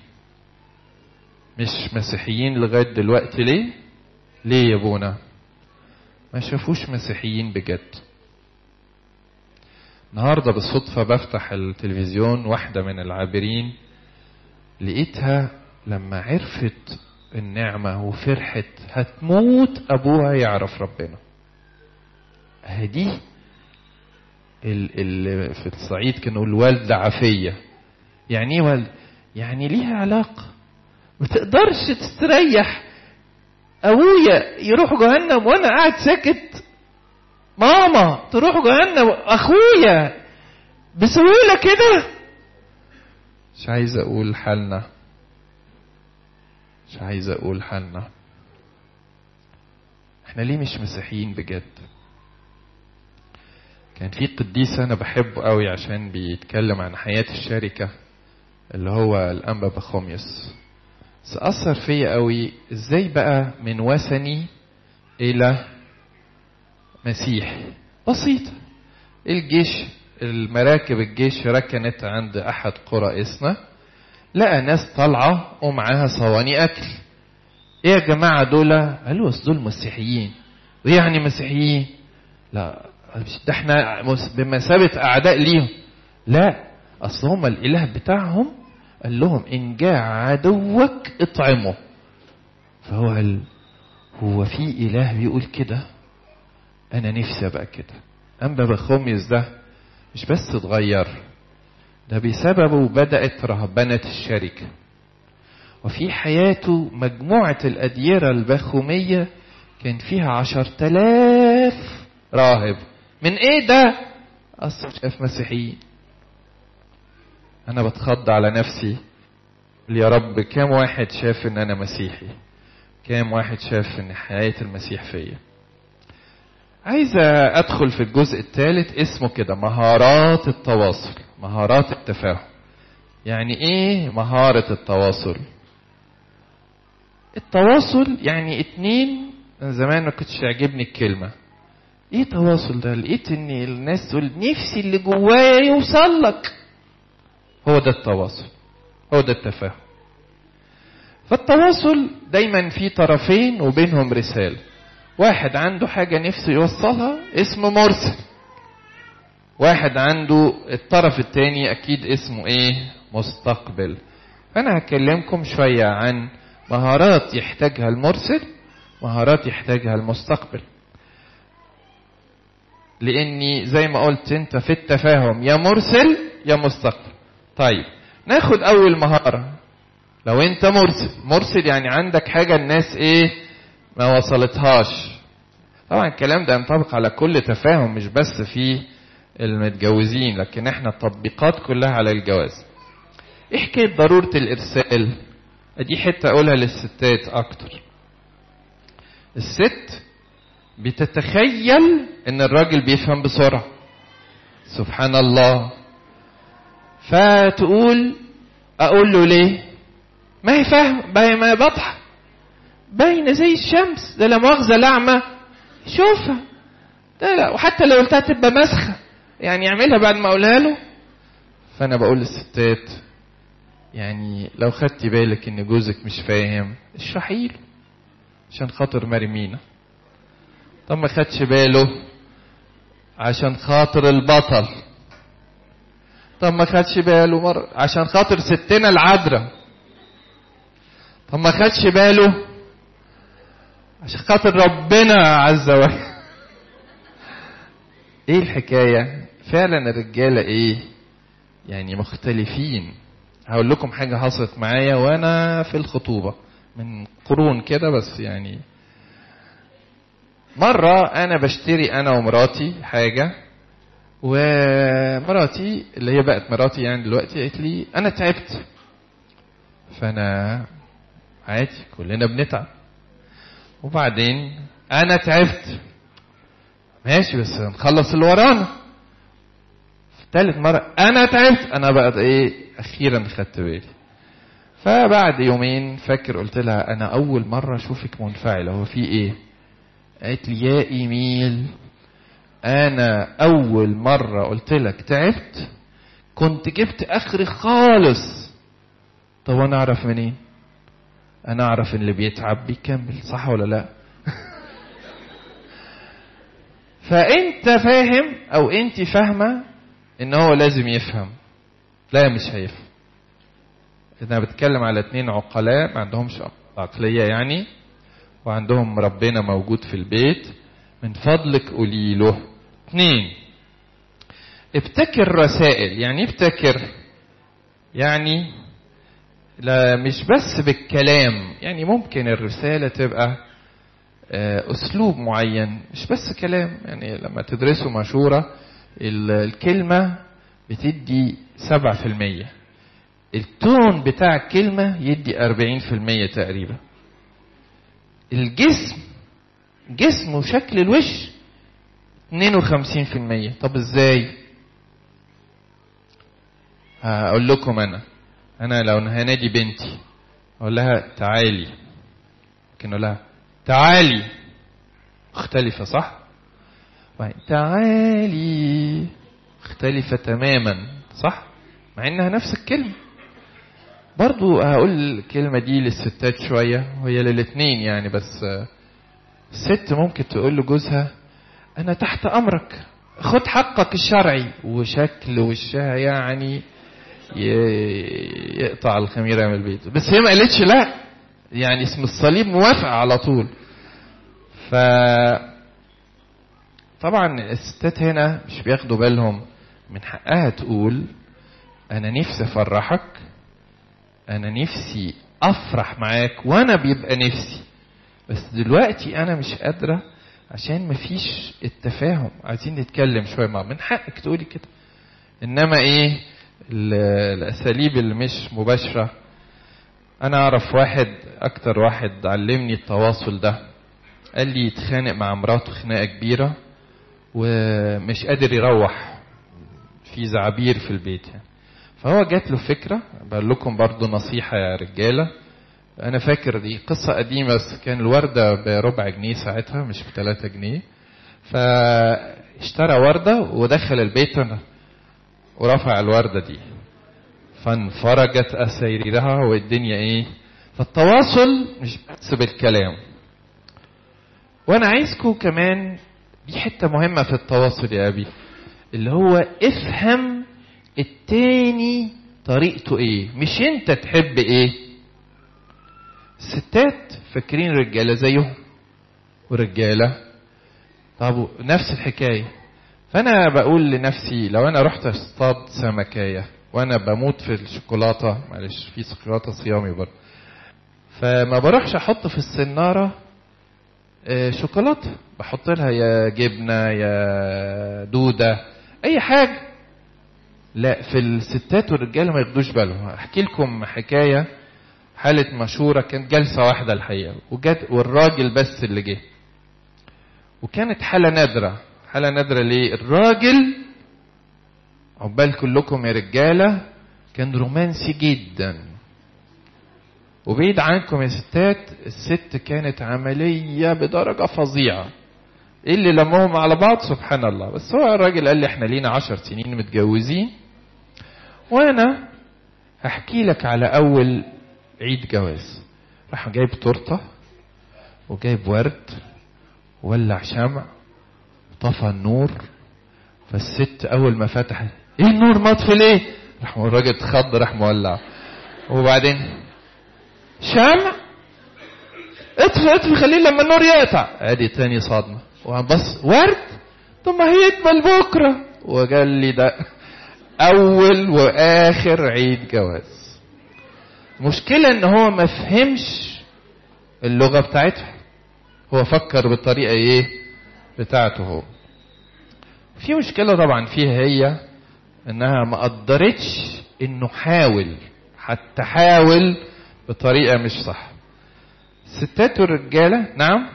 مش مسيحيين لغاية دلوقتي ليه ليه يا ابونا ما شافوش مسيحيين بجد النهاردة بالصدفة بفتح التلفزيون واحدة من العابرين لقيتها لما عرفت النعمة وفرحت هتموت أبوها يعرف ربنا هدي اللي في الصعيد كانوا الوالدة عافية يعني ايه والد يعني ليها علاقة ما تقدرش تستريح ابويا يروح جهنم وانا قاعد ساكت ماما تروح جهنم اخويا بسهولة كده مش عايز اقول حالنا مش عايز اقول حالنا احنا ليه مش مسيحيين بجد كان في قديس انا بحبه قوي عشان بيتكلم عن حياة الشركة اللي هو الانبا بخوميوس بس اثر فيا قوي ازاي بقى من وثني الى مسيحي بسيطة الجيش المراكب الجيش ركنت عند احد قرى اسنا لقى ناس طالعة ومعاها صواني اكل ايه يا جماعة دول قالوا اصل دول مسيحيين وايه يعني مسيحيين لا ده احنا بمثابة أعداء ليهم لا أصل هم الإله بتاعهم قال لهم إن جاء عدوك اطعمه فهو قال هو في إله بيقول كده أنا نفسي أبقى كده أما بخوميس ده مش بس اتغير ده بسببه بدأت رهبنة الشركة وفي حياته مجموعة الأديرة البخومية كان فيها عشر تلاف راهب من ايه ده اصلا شاف مسيحيين انا بتخض على نفسي يا رب كام واحد شاف ان انا مسيحي كام واحد شاف ان حياة المسيح فيا عايز ادخل في الجزء الثالث اسمه كده مهارات التواصل مهارات التفاهم يعني ايه مهارة التواصل التواصل يعني اتنين زمان ما كنتش يعجبني الكلمة ايه تواصل ده لقيت ان الناس تقول نفسي اللي جوايا يوصل لك هو ده التواصل هو ده التفاهم فالتواصل دايما في طرفين وبينهم رسالة واحد عنده حاجة نفسه يوصلها اسمه مرسل واحد عنده الطرف التاني اكيد اسمه ايه مستقبل فانا هكلمكم شوية عن مهارات يحتاجها المرسل مهارات يحتاجها المستقبل لاني زي ما قلت انت في التفاهم يا مرسل يا مستقبل طيب ناخد اول مهارة لو انت مرسل مرسل يعني عندك حاجة الناس ايه ما وصلتهاش طبعا الكلام ده ينطبق على كل تفاهم مش بس في المتجوزين لكن احنا التطبيقات كلها على الجواز ايه حكاية ضرورة الارسال ادي حتة اقولها للستات اكتر الست بتتخيل ان الراجل بيفهم بسرعة سبحان الله فتقول اقول له ليه ما هي فاهم ما هي بطحة باينة زي الشمس ده لا مؤاخذة لعمة شوفها ده لا وحتى لو قلتها تبقى مسخة يعني اعملها بعد ما اقولها له فانا بقول للستات يعني لو خدتي بالك ان جوزك مش فاهم اشرحي له عشان خاطر مرمينا طب ما خدش باله عشان خاطر البطل طب ما خدش باله مر... عشان خاطر ستنا العذراء طب ما خدش باله عشان خاطر ربنا عز وجل ايه الحكاية فعلا الرجالة ايه يعني مختلفين هقول لكم حاجة حصلت معايا وانا في الخطوبة من قرون كده بس يعني مرة انا بشتري انا ومراتي حاجة ومراتي اللي هي بقت مراتي يعني دلوقتي قالت لي انا تعبت فانا عادي كلنا بنتعب وبعدين انا تعبت ماشي بس نخلص اللي ورانا ثالث مرة أنا تعبت أنا بقى إيه أخيرا خدت بالي فبعد يومين فاكر قلت لها أنا أول مرة أشوفك منفعلة هو في إيه؟ قالت لي يا إيميل أنا أول مرة قلت لك تعبت كنت جبت آخري خالص طب أنا أعرف منين؟ أنا أعرف إن اللي بيتعب بيكمل صح ولا لأ؟ فأنت فاهم أو أنت فاهمة ان هو لازم يفهم لا مش هيفهم انا بتكلم على اتنين عقلاء ما عندهمش عقلية يعني وعندهم ربنا موجود في البيت من فضلك قولي له اتنين ابتكر رسائل يعني ابتكر يعني لا مش بس بالكلام يعني ممكن الرسالة تبقى اسلوب معين مش بس كلام يعني لما تدرسوا مشورة الكلمة بتدي سبعة في المية التون بتاع الكلمة يدي أربعين في المية تقريبا الجسم جسم وشكل الوش اتنين وخمسين في المية طب ازاي هقول لكم انا انا لو هنادي بنتي اقول لها تعالي ممكن اقول لها تعالي مختلفة صح تعالي مختلفة تماما صح مع انها نفس الكلمة برضو هقول الكلمة دي للستات شوية وهي للاتنين يعني بس الست ممكن تقول لجوزها انا تحت امرك خد حقك الشرعي وشكل وشها يعني يقطع الخميرة من البيت بس هي ما قالتش لا يعني اسم الصليب موافقة على طول ف طبعا الستات هنا مش بياخدوا بالهم من حقها تقول انا نفسي افرحك انا نفسي افرح معاك وانا بيبقى نفسي بس دلوقتي انا مش قادره عشان مفيش التفاهم عايزين نتكلم شويه مع من حقك تقولي كده انما ايه الاساليب اللي مش مباشره انا اعرف واحد اكتر واحد علمني التواصل ده قال لي يتخانق مع مراته خناقه كبيره ومش قادر يروح في زعابير في البيت يعني فهو جات له فكرة بقول لكم برضو نصيحة يا رجالة أنا فاكر دي قصة قديمة بس كان الوردة بربع جنيه ساعتها مش بثلاثة جنيه فاشترى وردة ودخل البيت ورفع الوردة دي فانفرجت أسيرها والدنيا إيه فالتواصل مش بس بالكلام وأنا عايزكم كمان دي حتة مهمة في التواصل يا أبي اللي هو افهم التاني طريقته ايه مش انت تحب ايه الستات فاكرين رجالة زيهم ورجالة طب نفس الحكاية فانا بقول لنفسي لو انا رحت اصطاد سمكاية وانا بموت في الشوكولاتة معلش في شوكولاتة صيامي برضه فما بروحش احط في السنارة شوكولاتة بحط لها يا جبنة يا دودة اي حاجة لا في الستات والرجاله ما ياخدوش بالهم احكي لكم حكايه حاله مشهوره كانت جلسه واحده الحقيقه وجت والراجل بس اللي جه وكانت حاله نادره حاله نادره ليه الراجل عقبال كلكم يا رجاله كان رومانسي جدا وبعيد عنكم يا ستات الست كانت عملية بدرجة فظيعة ايه اللي لمهم على بعض سبحان الله بس هو الراجل قال لي احنا لينا عشر سنين متجوزين وانا هحكي لك على اول عيد جواز راح جايب تورته وجايب ورد وولع شمع طفى النور فالست اول ما فتح ايه النور مطفي ليه راح الراجل اتخض راح مولع وبعدين شمع اطفي اطفي خليه لما النور يقطع ادي تاني صدمه وبص ورد طب ما هيقبل بكره وقال لي ده اول واخر عيد جواز مشكلة ان هو ما فهمش اللغة بتاعتها هو فكر بالطريقة ايه بتاعته هو في مشكلة طبعا فيها هي انها ما قدرتش انه حاول حتى حاول بطريقة مش صح الستات والرجالة نعم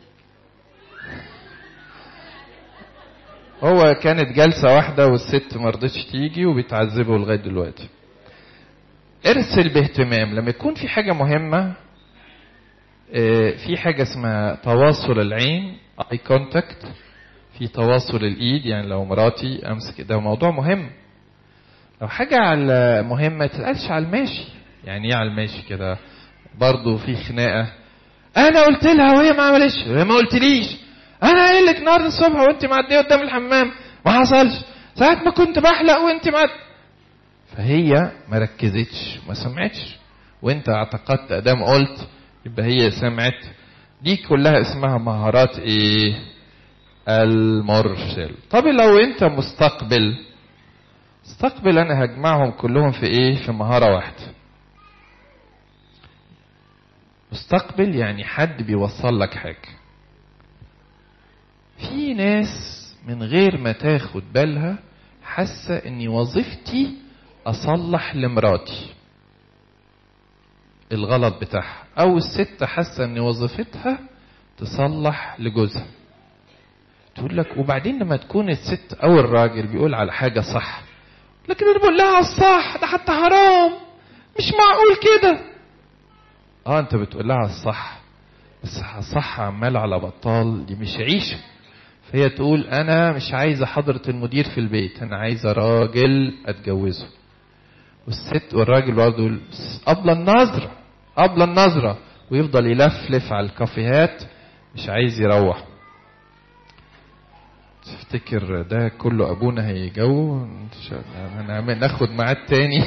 هو كانت جلسة واحدة والست مرضتش تيجي وبيتعذبوا لغاية دلوقتي ارسل باهتمام لما يكون في حاجة مهمة في حاجة اسمها تواصل العين اي كونتاكت في تواصل الايد يعني لو مراتي امسك ده موضوع مهم لو حاجة على مهمة تسألش على الماشي يعني ايه على الماشي كده برضه في خناقة انا قلت لها وهي ما عملتش وهي ما قلتليش انا قايل لك النهارده الصبح وانت معديه قدام الحمام ما حصلش ساعة ما كنت بحلق وانت معد فهي ما ركزتش ما سمعتش وانت اعتقدت ادام قلت يبقى هي سمعت دي كلها اسمها مهارات ايه المرسل طب لو انت مستقبل استقبل انا هجمعهم كلهم في ايه في مهارة واحدة مستقبل يعني حد بيوصل لك حاجة في ناس من غير ما تاخد بالها حاسة اني وظيفتي اصلح لمراتي الغلط بتاعها او الست حاسة ان وظيفتها تصلح لجوزها تقول لك وبعدين لما تكون الست او الراجل بيقول على حاجة صح لكن انا بقول لها الصح ده حتى حرام مش معقول كده اه انت بتقول لها الصح بس الصح عمال على بطال دي مش عيشه فهي تقول انا مش عايزه حضره المدير في البيت انا عايزه راجل اتجوزه والست والراجل برضه قبل النظره قبل النظره ويفضل يلفلف على الكافيهات مش عايز يروح تفتكر ده كله ابونا هيجو هنعمل ناخد ميعاد تاني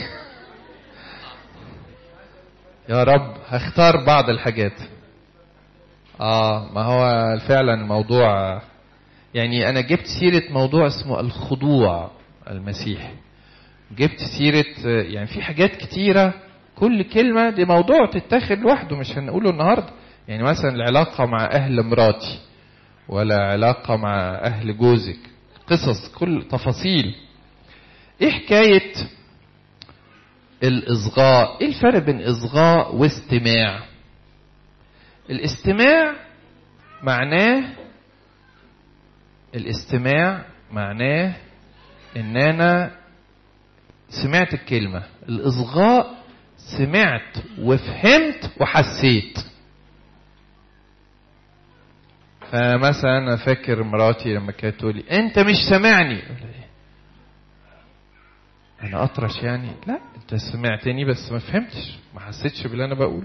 يا رب هختار بعض الحاجات اه ما هو فعلا الموضوع يعني انا جبت سيرة موضوع اسمه الخضوع المسيحي جبت سيرة يعني في حاجات كتيرة كل كلمة دي موضوع تتاخد لوحده مش هنقوله النهاردة يعني مثلا العلاقة مع أهل مراتي ولا علاقة مع أهل جوزك قصص كل تفاصيل إيه حكاية الإصغاء إيه الفرق بين إصغاء واستماع الاستماع معناه الاستماع معناه ان انا سمعت الكلمة الاصغاء سمعت وفهمت وحسيت فمثلا انا فاكر مراتي لما كانت تقول لي انت مش سامعني انا اطرش يعني لا انت سمعتني بس ما فهمتش ما حسيتش باللي انا بقول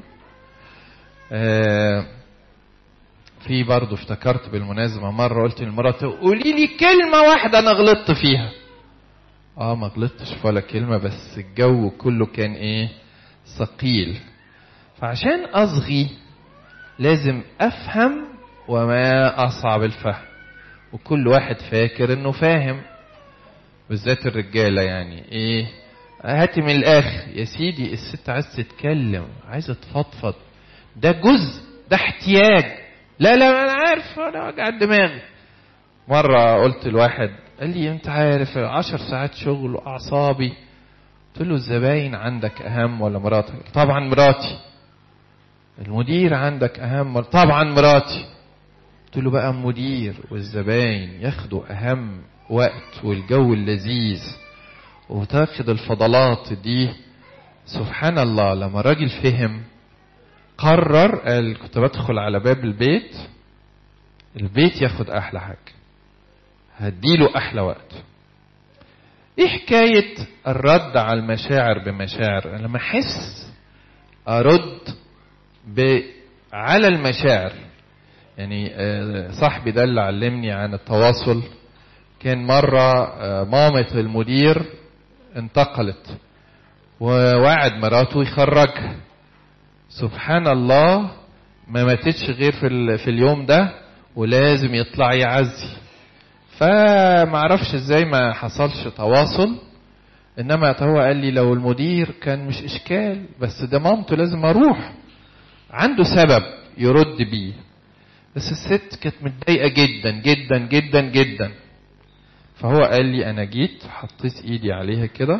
آه في برضه افتكرت بالمناسبة مرة قلت لمراتي قولي لي كلمة واحدة أنا غلطت فيها. اه ما غلطتش في ولا كلمة بس الجو كله كان ايه؟ ثقيل. فعشان أصغي لازم أفهم وما أصعب الفهم. وكل واحد فاكر إنه فاهم. بالذات الرجالة يعني ايه؟ هاتي من الآخر يا سيدي الست عايزة تتكلم عايزة تفضفض ده جزء ده احتياج لا لا انا عارف انا وجع دماغي مرة قلت لواحد قال لي انت عارف عشر ساعات شغل واعصابي قلت له الزباين عندك اهم ولا مراتك طبعا مراتي المدير عندك اهم طبعا مراتي قلت له بقى المدير والزباين ياخدوا اهم وقت والجو اللذيذ وتاخد الفضلات دي سبحان الله لما الراجل فهم قرر قال كنت بدخل على باب البيت البيت ياخد احلى حاجه هديله احلى وقت ايه حكايه الرد على المشاعر بمشاعر أنا لما احس ارد ب على المشاعر يعني آه، صاحبي ده اللي علمني عن التواصل كان مرة آه، مامة المدير انتقلت ووعد مراته يخرجها سبحان الله ما ماتتش غير في, ال- في اليوم ده ولازم يطلع يعزي فمعرفش ازاي ما حصلش تواصل انما هو قال لي لو المدير كان مش اشكال بس ده مامته لازم اروح عنده سبب يرد بيه بس الست كانت متضايقه جدا جدا جدا جدا فهو قال لي انا جيت حطيت ايدي عليها كده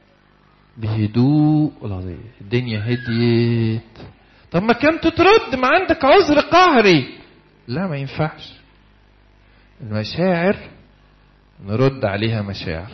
بهدوء العظيم الدنيا هديت طب ما كنت ترد ما عندك عذر قهري لا ما ينفعش المشاعر نرد عليها مشاعر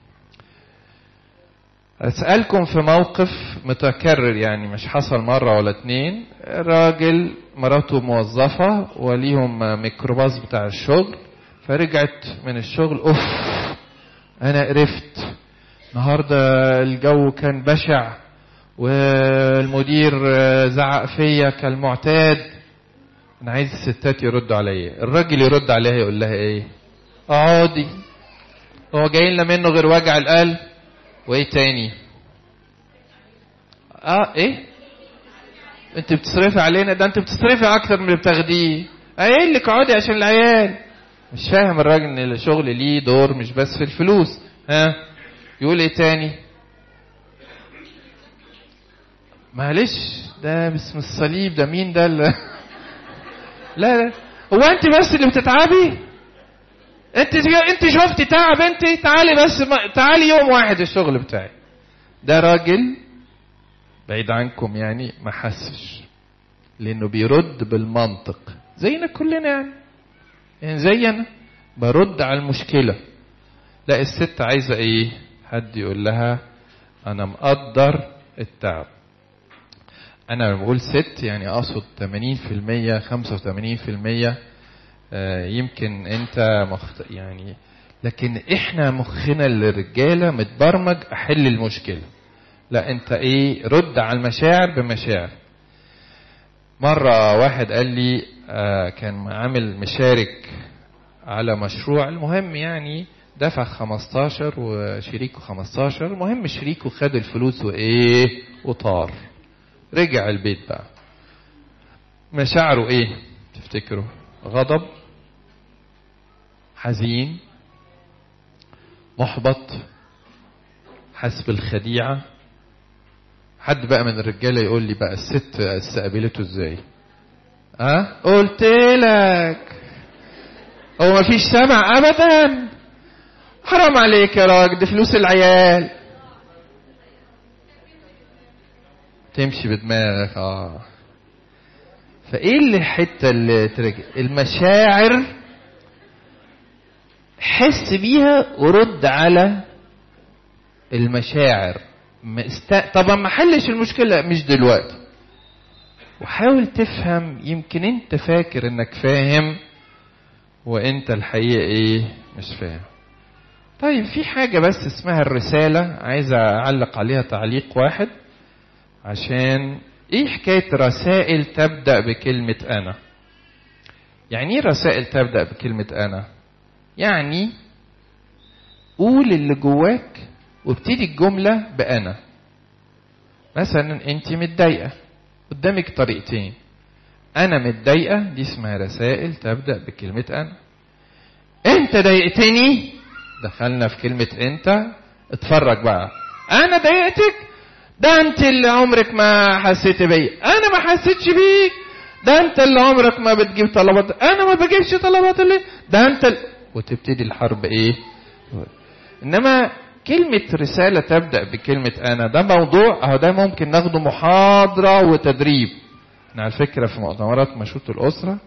أسألكم في موقف متكرر يعني مش حصل مرة ولا اتنين راجل مراته موظفة وليهم ميكروباص بتاع الشغل فرجعت من الشغل اوف انا قرفت النهاردة الجو كان بشع والمدير زعق فيا كالمعتاد انا عايز الستات يردوا عليا الراجل يرد عليها يقول لها ايه اقعدي هو جاي لنا منه غير وجع القلب وايه تاني اه ايه انت بتصرفي علينا ده انت بتصرفي اكتر من اللي بتاخديه قايل لك اقعدي عشان العيال مش فاهم الراجل ان الشغل ليه دور مش بس في الفلوس ها يقول ايه تاني معلش ده باسم الصليب ده مين ده اللي لا لا هو انت بس اللي بتتعبي انت انت شفتي تعب انت تعالي بس ما تعالي يوم واحد الشغل بتاعي ده راجل بعيد عنكم يعني ما حسش لانه بيرد بالمنطق زينا كلنا يعني يعني زينا برد على المشكله لا الست عايزه ايه حد يقول لها انا مقدر التعب انا لما بقول ست يعني اقصد 80% 85% آه، يمكن انت مخت... يعني لكن احنا مخنا الرجاله متبرمج احل المشكله لا انت ايه رد على المشاعر بمشاعر مره واحد قال لي آه، كان عامل مشارك على مشروع المهم يعني دفع 15 وشريكه 15 المهم شريكه خد الفلوس وايه وطار رجع البيت بقى مشاعره ايه تفتكروا غضب حزين محبط حاسس بالخديعة حد بقى من الرجالة يقول لي بقى الست استقبلته ازاي اه قلت لك هو مفيش سمع ابدا حرام عليك يا راجل دي فلوس العيال تمشي بدماغك اه فايه اللي الحته اللي ترجع المشاعر حس بيها ورد على المشاعر ما است... طبعا ما حلش المشكله مش دلوقتي وحاول تفهم يمكن انت فاكر انك فاهم وانت الحقيقه ايه مش فاهم طيب في حاجة بس اسمها الرسالة عايز أعلق عليها تعليق واحد عشان إيه حكاية رسائل تبدأ بكلمة أنا يعني إيه رسائل تبدأ بكلمة أنا يعني قول اللي جواك وابتدي الجملة بأنا مثلا أنت متضايقة قدامك طريقتين أنا متضايقة دي اسمها رسائل تبدأ بكلمة أنا أنت ضايقتني دخلنا في كلمة أنت اتفرج بقى أنا ضايقتك ده أنت اللي عمرك ما حسيت بيا أنا ما حسيتش بيك ده أنت اللي عمرك ما بتجيب طلبات أنا ما بجيبش طلبات اللي ده أنت ال... وتبتدي الحرب إيه إنما كلمة رسالة تبدأ بكلمة أنا ده موضوع أهو ده ممكن ناخده محاضرة وتدريب احنا على فكرة في مؤتمرات مشروط الأسرة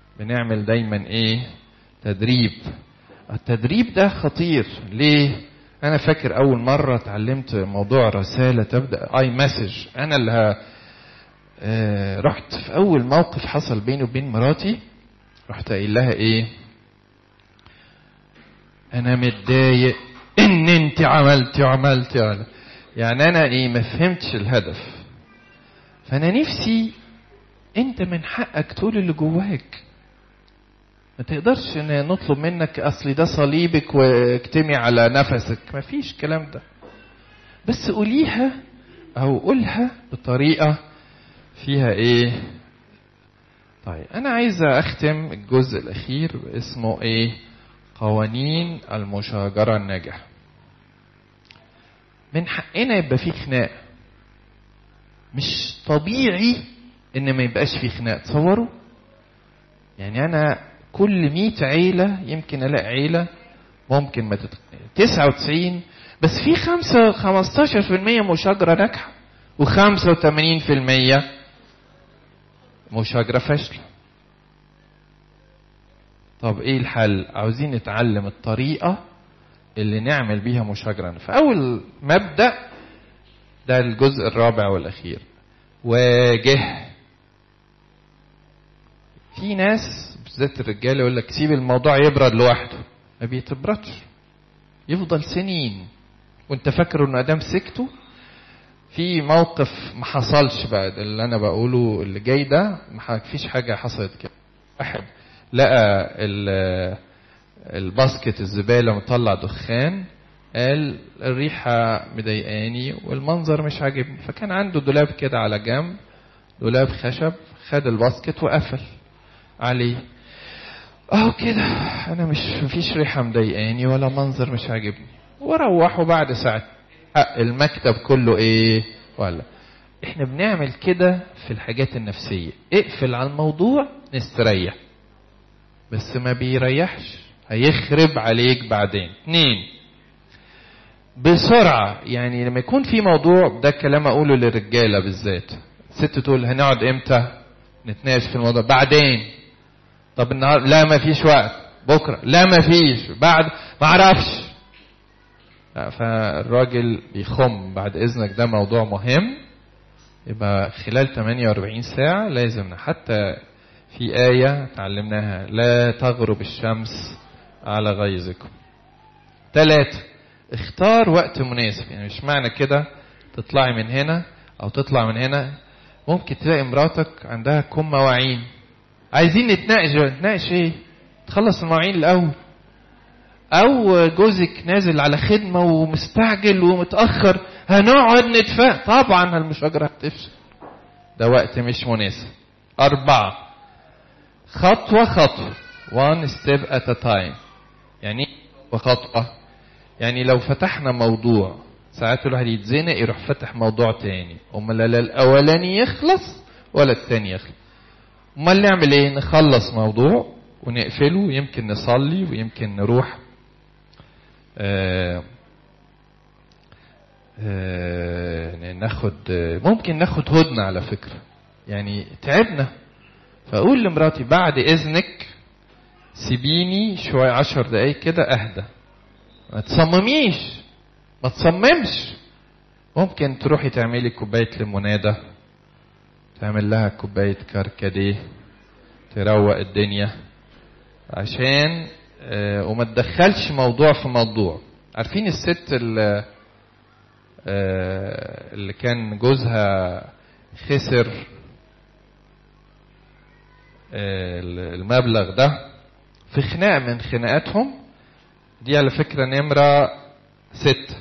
بنعمل دايما إيه تدريب التدريب ده خطير ليه انا فاكر اول مره اتعلمت موضوع رساله تبدا اي مسج انا اللي ه... آه رحت في اول موقف حصل بيني وبين مراتي رحت قايل لها ايه انا متضايق ان انت عملتي وعملتي يعني انا ايه ما فهمتش الهدف فانا نفسي انت من حقك تقول اللي جواك ما تقدرش نطلب منك اصل ده صليبك واجتمي على نفسك ما فيش الكلام ده بس قوليها او قولها بطريقة فيها ايه طيب انا عايز اختم الجزء الاخير اسمه ايه قوانين المشاجرة الناجحة من حقنا يبقى في خناق مش طبيعي ان ما يبقاش في خناق تصوروا يعني انا كل مئة عيلة يمكن الاقي عيلة ممكن ما تت... 99 بس في خمسة 15% مشاجرة ناجحة و85% مشاجرة فاشلة طب ايه الحل عاوزين نتعلم الطريقة اللي نعمل بيها مشاجرة فأول مبدأ ده الجزء الرابع والأخير واجه في ناس بالذات الرجاله يقول لك سيب الموضوع يبرد لوحده ما بيتبردش يفضل سنين وانت فاكر انه ادام سكته في موقف ما حصلش بعد اللي انا بقوله اللي جاي ده ما فيش حاجه حصلت كده واحد لقى الباسكت الزباله مطلع دخان قال الريحه مضايقاني والمنظر مش عاجبني فكان عنده دولاب كده على جنب دولاب خشب خد الباسكت وقفل عليه اهو كده انا مش مفيش ريحه مضايقاني ولا منظر مش عاجبني وروحوا بعد ساعة المكتب كله ايه ولا احنا بنعمل كده في الحاجات النفسية اقفل على الموضوع نستريح بس ما بيريحش هيخرب عليك بعدين اتنين بسرعة يعني لما يكون في موضوع ده كلام اقوله للرجالة بالذات ست تقول هنقعد امتى نتناقش في الموضوع بعدين طب النهارده لا ما فيش وقت بكره لا ما فيش بعد ما اعرفش لا فالراجل بيخم بعد اذنك ده موضوع مهم يبقى خلال 48 ساعة لازم حتى في آية تعلمناها لا تغرب الشمس على غيظكم ثلاثة اختار وقت مناسب يعني مش معنى كده تطلعي من هنا او تطلع من هنا ممكن تلاقي مراتك عندها كم مواعين عايزين نتناقش نتناقش ايه تخلص المواعين الاول او جوزك نازل على خدمه ومستعجل ومتاخر هنقعد نتفاق طبعا المشاجره هتفشل ده وقت مش مناسب اربعه خطوه خطوه one step at a time يعني وخطوه يعني لو فتحنا موضوع ساعات الواحد يتزنق يروح فتح موضوع تاني امال لا الاولاني يخلص ولا التاني يخلص امال نعمل ايه نخلص موضوع ونقفله ويمكن نصلي ويمكن نروح آآ آآ ناخد ممكن ناخد هدنة على فكرة يعني تعبنا فأقول لمراتي بعد إذنك سيبيني شوية عشر دقايق كده أهدى ما تصمميش ما تصممش ممكن تروحي تعملي كوباية ليمونادة تعمل لها كوباية كركديه تروق الدنيا عشان آه وما تدخلش موضوع في موضوع عارفين الست اللي, آه اللي كان جوزها خسر آه المبلغ ده في خناقة من خناقاتهم دي على فكرة نمرة ست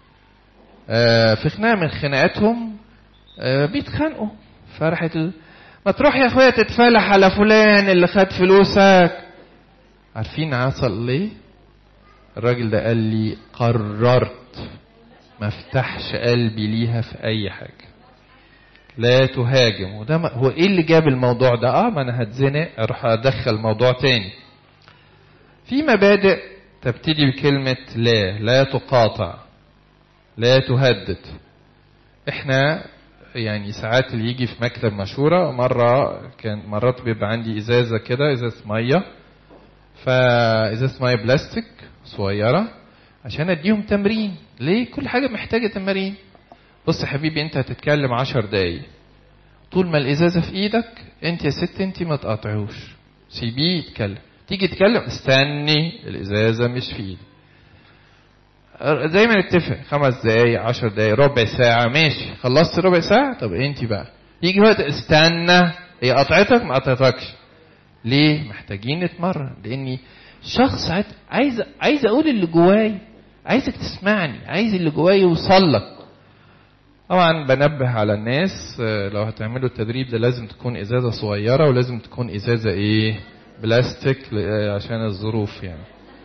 في خناقة من خناقاتهم بيتخانقوا فرحت ال... ما تروح يا اخويا تتفلح على فلان اللي خد فلوسك عارفين حصل ليه الراجل ده قال لي قررت ما افتحش قلبي ليها في اي حاجه لا تهاجم وده ما هو ايه اللي جاب الموضوع ده اه ما انا هتزنق اروح ادخل موضوع تاني في مبادئ تبتدي بكلمة لا لا تقاطع لا تهدد احنا يعني ساعات اللي يجي في مكتب مشورة مرة كان مرات بيبقى عندي ازازة كده ازازة مية فازازة مية بلاستيك صغيرة عشان اديهم تمرين ليه كل حاجه محتاجه تمارين بص يا حبيبي انت هتتكلم عشر دقايق طول ما الازازه في ايدك انت يا ست انت ما تقاطعوش سيبيه يتكلم تيجي تتكلم استني الازازه مش في ايدي زي ما نتفق خمس دقايق عشر دقايق ربع ساعة ماشي خلصت ربع ساعة طب انت بقى يجي وقت استنى هي قطعتك ما قطعتكش ليه محتاجين نتمرن لاني شخص عايز عايز اقول اللي جواي عايزك تسمعني عايز اللي جواي يوصل لك طبعا بنبه على الناس لو هتعملوا التدريب ده لازم تكون ازازه صغيره ولازم تكون ازازه ايه بلاستيك عشان الظروف يعني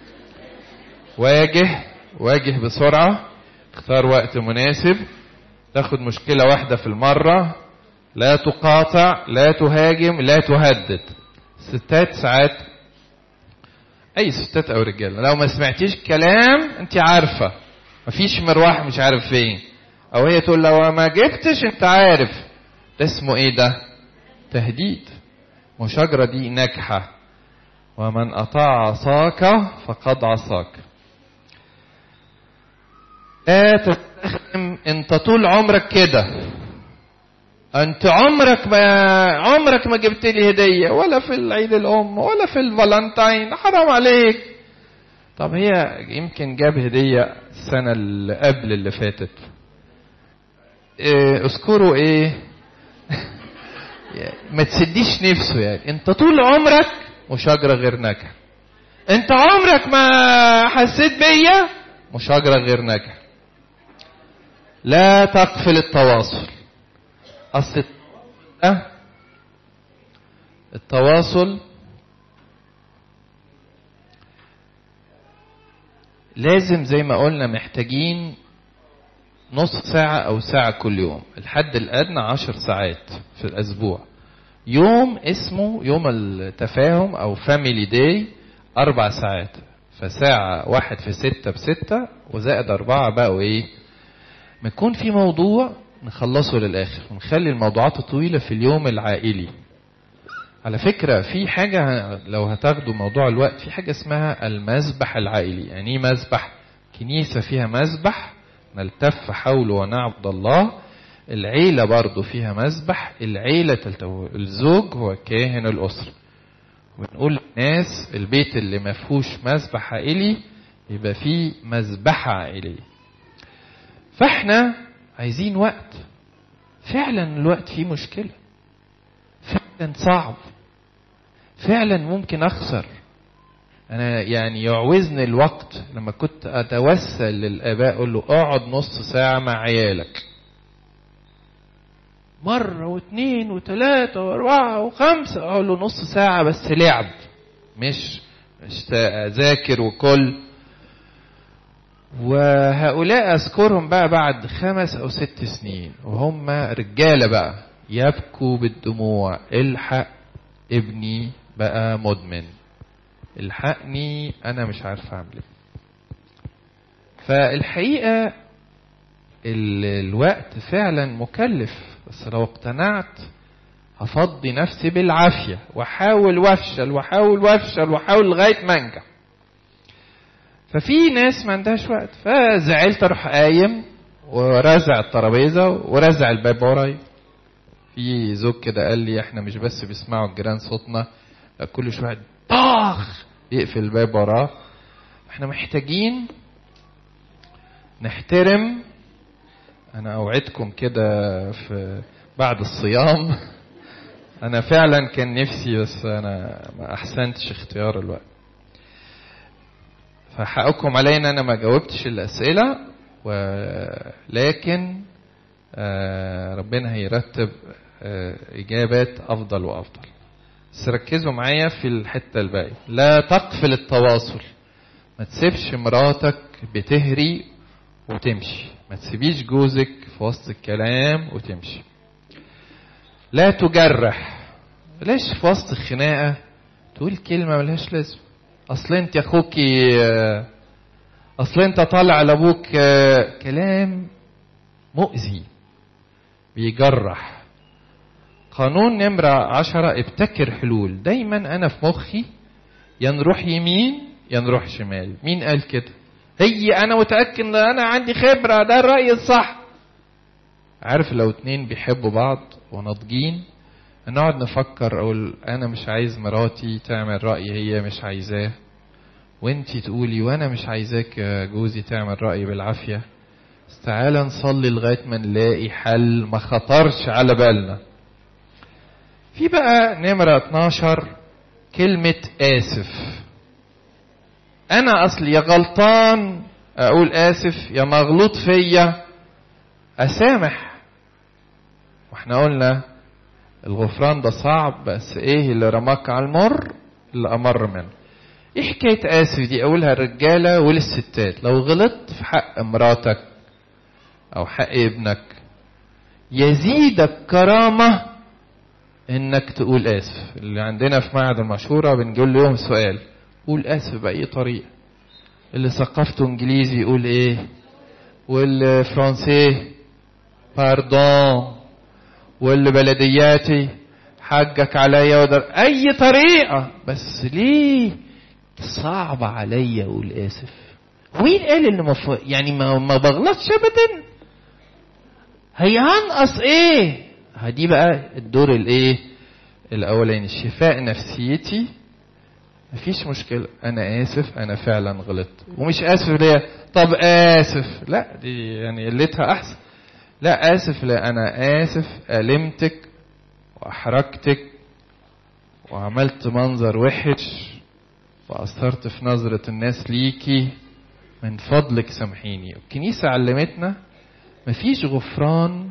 واجه واجه بسرعه اختار وقت مناسب تاخد مشكله واحده في المره لا تقاطع لا تهاجم لا تهدد ستات ساعات اي ستات او رجاله لو ما سمعتيش كلام انت عارفه مفيش مروح مش عارف فين او هي تقول لو ما جبتش انت عارف ده اسمه ايه ده تهديد مشاجرة دي ناجحة ومن أطاع عصاك فقد عصاك لا تستخدم انت طول عمرك كده انت عمرك ما عمرك ما جبت لي هديه ولا في العيد الام ولا في الفالنتاين حرام عليك طب هي يمكن جاب هديه السنه اللي قبل اللي فاتت إيه اذكروا ايه ما تسديش نفسه يعني انت طول عمرك مشاجره غير ناجحه انت عمرك ما حسيت بيا مشاجره غير ناجحه لا تقفل التواصل اصل أه؟ التواصل لازم زي ما قلنا محتاجين نص ساعة أو ساعة كل يوم الحد الأدنى عشر ساعات في الأسبوع يوم اسمه يوم التفاهم أو فاميلي داي أربع ساعات فساعة واحد في ستة بستة وزائد أربعة بقوا إيه ما يكون في موضوع نخلصه للآخر ونخلي الموضوعات الطويلة في اليوم العائلي على فكرة في حاجة لو هتاخدوا موضوع الوقت في حاجة اسمها المذبح العائلي يعني ايه مذبح كنيسة فيها مذبح نلتف حوله ونعبد الله العيلة برضو فيها مذبح العيلة تلتو الزوج هو كاهن الأسرة ونقول للناس البيت اللي ما فيهوش مذبح عائلي يبقى فيه مذبحة عائلية فاحنا عايزين وقت فعلا الوقت فيه مشكلة فعلا صعب فعلا ممكن أخسر أنا يعني يعوزني الوقت لما كنت أتوسل للآباء أقول له اقعد نص ساعة مع عيالك مرة واثنين وثلاثة وأربعة وخمسة أقول له نص ساعة بس لعب مش مش أذاكر وكل وهؤلاء أذكرهم بقى بعد خمس أو ست سنين وهم رجالة بقى يبكوا بالدموع الحق ابني بقى مدمن الحقني أنا مش عارف أعمل إيه فالحقيقة الوقت فعلا مكلف بس لو اقتنعت هفضي نفسي بالعافية واحاول وافشل واحاول وافشل واحاول لغاية ما انجح ففي ناس ما عندهاش وقت فزعلت اروح قايم ورازع الترابيزه ورازع الباب ورايا في زوج كده قال لي احنا مش بس بيسمعوا الجيران صوتنا لا كل شويه طاخ يقفل الباب وراه احنا محتاجين نحترم انا اوعدكم كده في بعد الصيام انا فعلا كان نفسي بس انا ما احسنتش اختيار الوقت فحقكم علينا انا ما جاوبتش الاسئله ولكن ربنا هيرتب اجابات افضل وافضل بس ركزوا معايا في الحته الباقيه لا تقفل التواصل ما تسيبش مراتك بتهري وتمشي ما تسيبيش جوزك في وسط الكلام وتمشي لا تجرح بلاش في وسط الخناقه تقول كلمه ملهاش لازمه اصل انت يا اخوكي اصل انت طالع لابوك كلام مؤذي بيجرح قانون نمرة عشرة ابتكر حلول دايما انا في مخي يا نروح يمين يا نروح شمال مين قال كده هي انا متاكد ان انا عندي خبره ده الراي الصح عارف لو اتنين بيحبوا بعض وناضجين نقعد نفكر اقول انا مش عايز مراتي تعمل راي هي مش عايزاه وانتي تقولي وانا مش عايزاك يا جوزي تعمل راي بالعافيه بس تعالى نصلي لغايه ما نلاقي حل ما خطرش على بالنا في بقى نمرة 12 كلمة آسف أنا أصلي يا غلطان أقول آسف يا مغلوط فيا أسامح واحنا قلنا الغفران ده صعب بس ايه اللي رماك على المر اللي أمر منه ايه حكاية آسف دي أقولها الرجالة وللستات لو غلطت في حق مراتك أو حق ابنك يزيدك كرامة انك تقول اسف اللي عندنا في معهد المشورة بنقول لهم سؤال قول اسف بأي طريقة اللي ثقافته انجليزي يقول ايه واللي فرنسي باردون واللي بلدياتي حقك عليا ودر اي طريقة بس ليه صعب عليا اقول اسف مين قال ان مف... يعني ما, ما بغلطش ابدا هي هنقص ايه دي بقى الدور الايه الاولاني شفاء نفسيتي مفيش مشكلة أنا آسف أنا فعلا غلطت ومش آسف ليه طب آسف لا دي يعني قلتها أحسن لا آسف لا أنا آسف ألمتك وأحرجتك وعملت منظر وحش وأثرت في نظرة الناس ليكي من فضلك سامحيني الكنيسة علمتنا مفيش غفران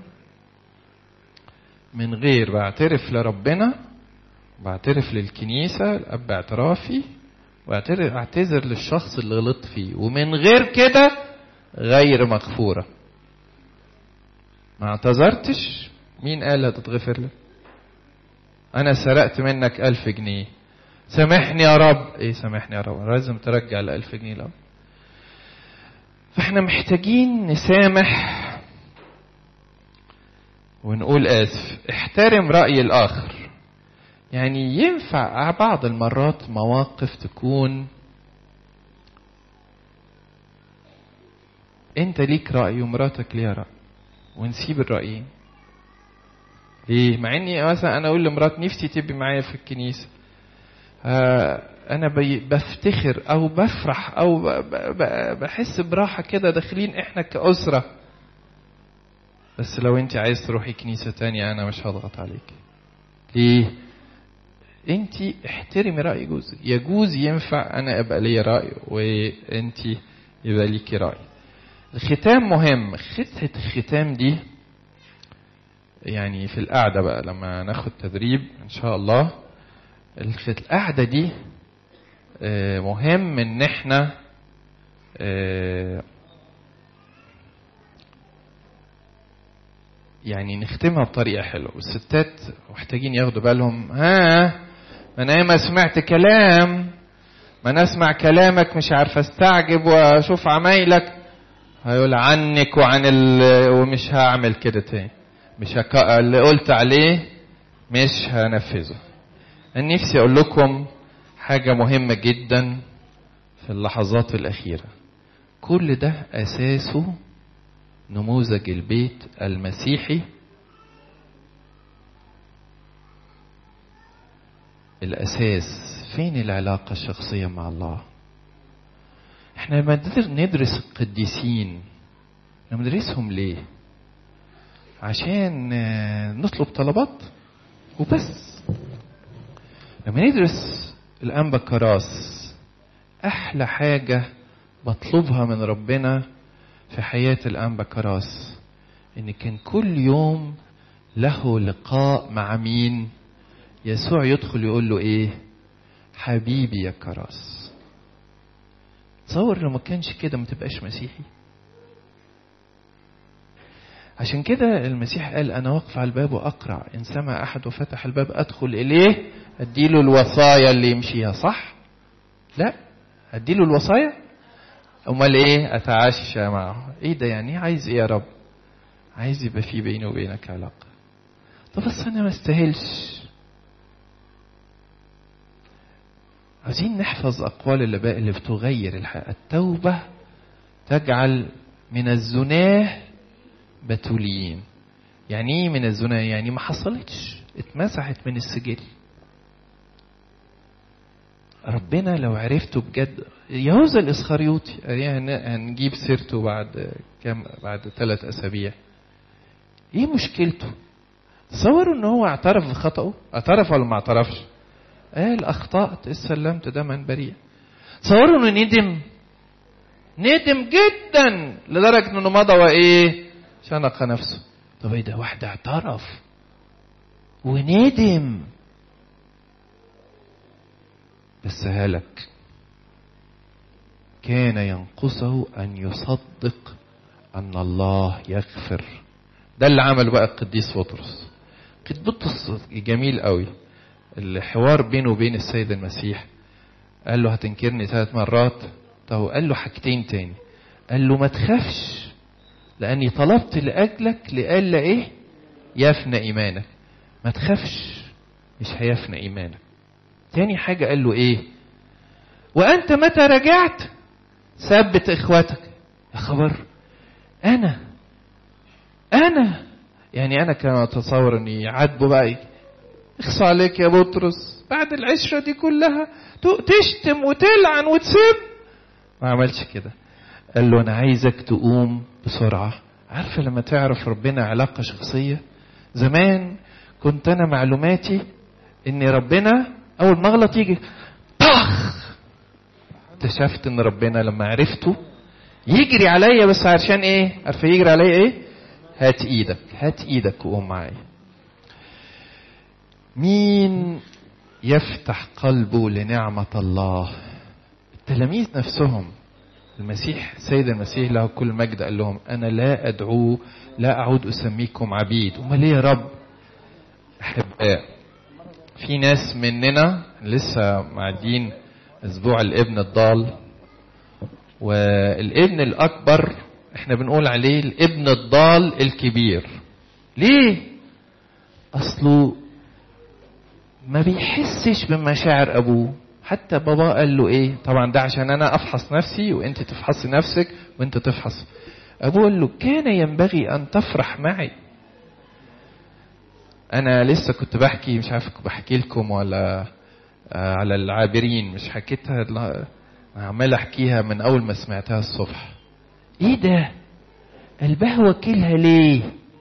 من غير بعترف لربنا بعترف للكنيسة الأب اعترافي واعتذر للشخص اللي غلطت فيه ومن غير كده غير مغفورة ما اعتذرتش مين قال هتتغفر لك أنا سرقت منك ألف جنيه سامحني يا رب إيه سامحني يا رب لازم ترجع الألف جنيه الأول فاحنا محتاجين نسامح ونقول آسف احترم رأي الآخر يعني ينفع بعض المرات مواقف تكون انت ليك رأي ومراتك ليها رأي ونسيب الرأيين ليه مع اني مثلا انا اقول لمرات نفسي تبقي معايا في الكنيسة آه انا بفتخر او بفرح او بحس براحة كده داخلين احنا كأسرة بس لو انت عايز تروحي كنيسة تانية انا مش هضغط عليك ليه انت احترمي رأي جوزك يجوز ينفع انا ابقى لي رأي وانت يبقى ليكي رأي الختام مهم خطة الختام دي يعني في القعدة بقى لما ناخد تدريب ان شاء الله القعدة دي مهم ان احنا يعني نختمها بطريقة حلوة والستات محتاجين ياخدوا بالهم ها ما انا ما سمعت كلام ما انا اسمع كلامك مش عارف استعجب واشوف عمايلك هيقول عنك وعن ال... ومش هعمل كده تاني مش هك... اللي قلت عليه مش هنفذه أنا نفسي اقول لكم حاجة مهمة جدا في اللحظات الأخيرة كل ده أساسه نموذج البيت المسيحي الأساس فين العلاقة الشخصية مع الله احنا لما ندرس القديسين ندرسهم ليه عشان نطلب طلبات وبس لما ندرس الأنبا كراس أحلى حاجة بطلبها من ربنا في حياة الأنبا كراس إن كان كل يوم له لقاء مع مين يسوع يدخل يقول له إيه حبيبي يا كراس تصور لو ما كانش كده ما تبقاش مسيحي عشان كده المسيح قال أنا واقف على الباب وأقرع إن سمع أحد وفتح الباب أدخل إليه أديله الوصايا اللي يمشيها صح؟ لا أديله الوصايا امال ايه اتعشى معه ايه ده يعني عايز ايه يا رب عايز يبقى في بيني وبينك علاقه طب بس انا ما استاهلش عايزين نحفظ اقوال الاباء اللي بتغير الحياه التوبه تجعل من الزناه بتولين يعني ايه من الزنا يعني ما حصلتش اتمسحت من السجل ربنا لو عرفته بجد يهوذا الاسخريوطي هنجيب سيرته بعد كام بعد ثلاث اسابيع ايه مشكلته تصوروا ان هو اعترف بخطأه اعترف ولا ما اعترفش قال اخطأت استسلمت دما بريء تصوروا انه ندم ندم جدا لدرجة انه مضى وايه شنق نفسه طب ايه ده واحد اعترف وندم بس هلك كان ينقصه ان يصدق ان الله يغفر ده اللي عمله بقى القديس بطرس قديس بطرس جميل قوي الحوار بينه وبين السيد المسيح قال له هتنكرني ثلاث مرات طب قال له حاجتين تاني قال له ما تخافش لاني طلبت لاجلك لئلا ايه يفنى ايمانك ما تخافش مش هيفنى ايمانك تاني حاجة قال له ايه وانت متى رجعت ثبت اخواتك يا خبر انا انا يعني انا كان اتصور ان يعاتبوا بقى اخصى عليك يا بطرس بعد العشرة دي كلها تشتم وتلعن وتسب ما عملش كده قال له انا عايزك تقوم بسرعة عارفة لما تعرف ربنا علاقة شخصية زمان كنت انا معلوماتي ان ربنا اول ما اغلط يجي طخ اكتشفت ان ربنا لما عرفته يجري عليا بس عشان ايه عارفه يجري عليا ايه هات ايدك هات ايدك وقوم معايا مين يفتح قلبه لنعمة الله التلاميذ نفسهم المسيح سيد المسيح له كل مجد قال لهم أنا لا أدعو لا أعود أسميكم عبيد أمال ليه يا رب أحباء في ناس مننا لسه معدين أسبوع الابن الضال والابن الأكبر احنا بنقول عليه الابن الضال الكبير ليه أصله ما بيحسش بمشاعر أبوه حتى بابا قال له ايه طبعا ده عشان انا افحص نفسي وانت تفحصي نفسك وانت تفحص ابوه قال له كان ينبغي ان تفرح معي انا لسه كنت بحكي مش عارف بحكي لكم ولا على العابرين مش حكيتها عمال احكيها من اول ما سمعتها الصبح ايه ده قلبها وكيلها ليه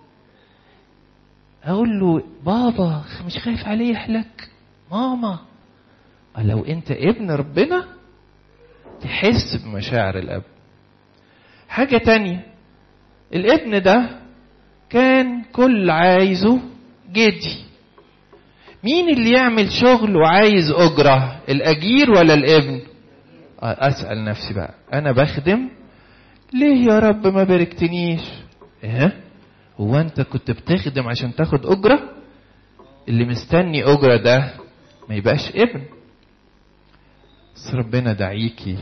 اقول له بابا مش خايف عليه يحلك ماما لو انت ابن ربنا تحس بمشاعر الاب حاجة تانية الابن ده كان كل عايزه جدي مين اللي يعمل شغل وعايز أجرة الأجير ولا الابن أسأل نفسي بقى أنا بخدم ليه يا رب ما باركتنيش إيه هو أنت كنت بتخدم عشان تاخد أجرة اللي مستني أجرة ده ما يبقاش ابن بس ربنا دعيكي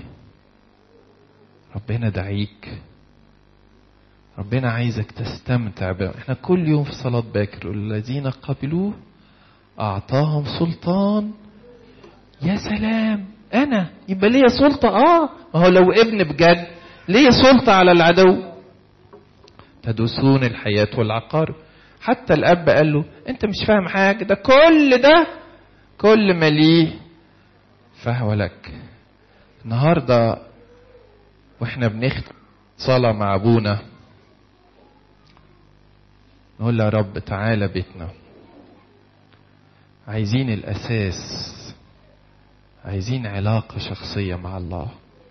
ربنا دعيك ربنا عايزك تستمتع بقى. احنا كل يوم في صلاة باكر الذين قبلوه أعطاهم سلطان يا سلام أنا يبقى ليا سلطة آه ما هو لو ابن بجد ليا سلطة على العدو تدوسون الحياة والعقارب حتى الأب قال له أنت مش فاهم حاجة ده كل ده كل ما ليه فهو لك النهارده واحنا بنختم صلاة مع ابونا نقول له يا رب تعالى بيتنا عايزين الاساس عايزين علاقة شخصية مع الله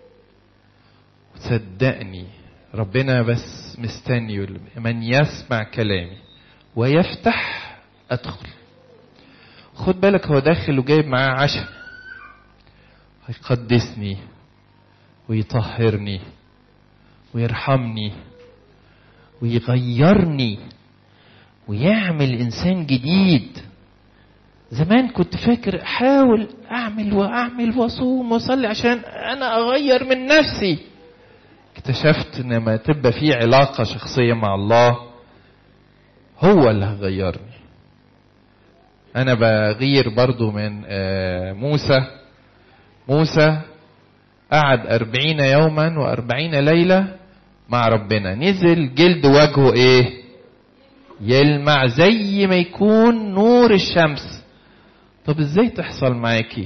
وصدقني ربنا بس مستني من يسمع كلامي ويفتح ادخل خد بالك هو داخل وجايب معاه عشاء هيقدسني ويطهرني ويرحمني ويغيرني ويعمل انسان جديد زمان كنت فاكر احاول اعمل واعمل واصوم واصلي عشان انا اغير من نفسي اكتشفت ان لما تبقى في علاقة شخصية مع الله هو اللي هيغيرني انا بغير برضو من موسى موسى قعد أربعين يوما وأربعين ليلة مع ربنا نزل جلد وجهه ايه يلمع زي ما يكون نور الشمس طب ازاي تحصل معاكي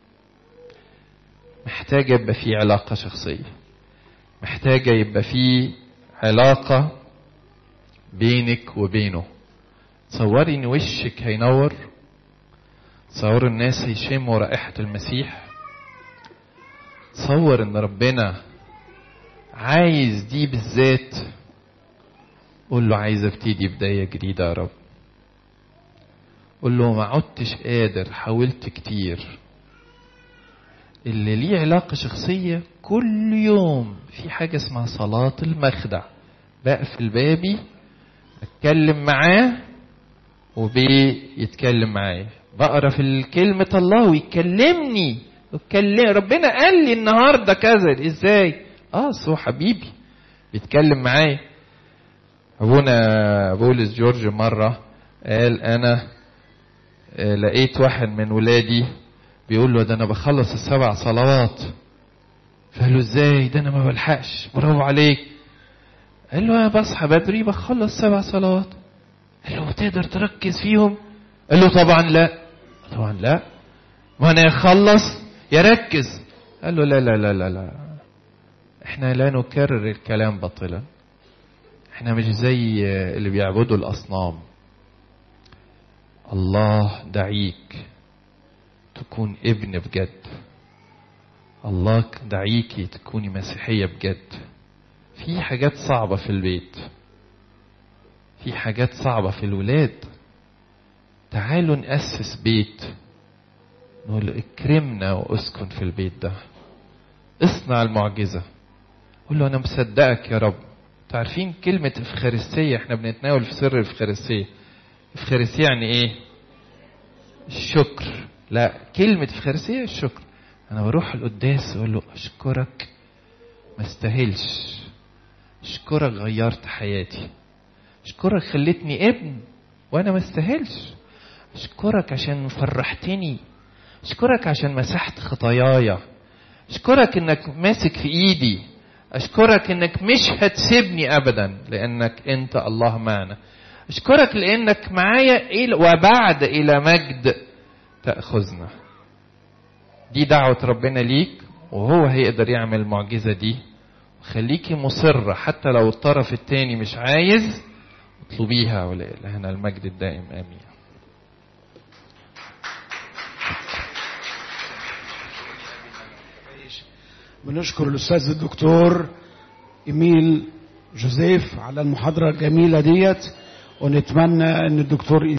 محتاجة يبقى في علاقة شخصية محتاجة يبقى في علاقة بينك وبينه تصوري ان وشك هينور تصور الناس هيشموا رائحة المسيح تصور ان ربنا عايز دي بالذات قول له عايز ابتدي بداية جديدة يا رب قول له ما عدتش قادر حاولت كتير اللي ليه علاقة شخصية كل يوم في حاجة اسمها صلاة المخدع بقفل بابي اتكلم معاه وبيتكلم معايا بقرا في كلمة الله ويكلمني ويكلم ربنا قال لي النهارده كذا ازاي اه هو حبيبي بيتكلم معايا ابونا بولس جورج مره قال انا لقيت واحد من ولادي بيقول له ده انا بخلص السبع صلوات فقال له ازاي ده انا ما بلحقش برافو عليك قال له انا بصحى بدري بخلص سبع صلوات قال له تقدر تركز فيهم قال له طبعا لا طبعا لا ما انا يخلص يركز قال له لا لا لا لا لا احنا لا نكرر الكلام باطلا احنا مش زي اللي بيعبدوا الاصنام الله دعيك تكون ابن بجد الله دعيكي تكوني مسيحية بجد في حاجات صعبة في البيت في حاجات صعبة في الولاد تعالوا نأسس بيت نقول اكرمنا واسكن في البيت ده اصنع المعجزة قول له انا مصدقك يا رب تعرفين كلمة افخارستية احنا بنتناول في سر الافخارستية افخارستية يعني ايه الشكر لا كلمة افخارستية الشكر انا بروح القداس اقول له اشكرك ما استاهلش اشكرك غيرت حياتي اشكرك خلتني ابن وانا ما استاهلش اشكرك عشان فرحتني اشكرك عشان مسحت خطاياي اشكرك انك ماسك في ايدي اشكرك انك مش هتسيبني ابدا لانك انت الله معنا اشكرك لانك معايا وبعد الى مجد تاخذنا دي دعوه ربنا ليك وهو هيقدر يعمل المعجزه دي خليكي مصره حتى لو الطرف التاني مش عايز اطلبيها ولإلهنا المجد الدائم امين بنشكر الاستاذ الدكتور ايميل جوزيف على المحاضره الجميله ديت ونتمنى ان الدكتور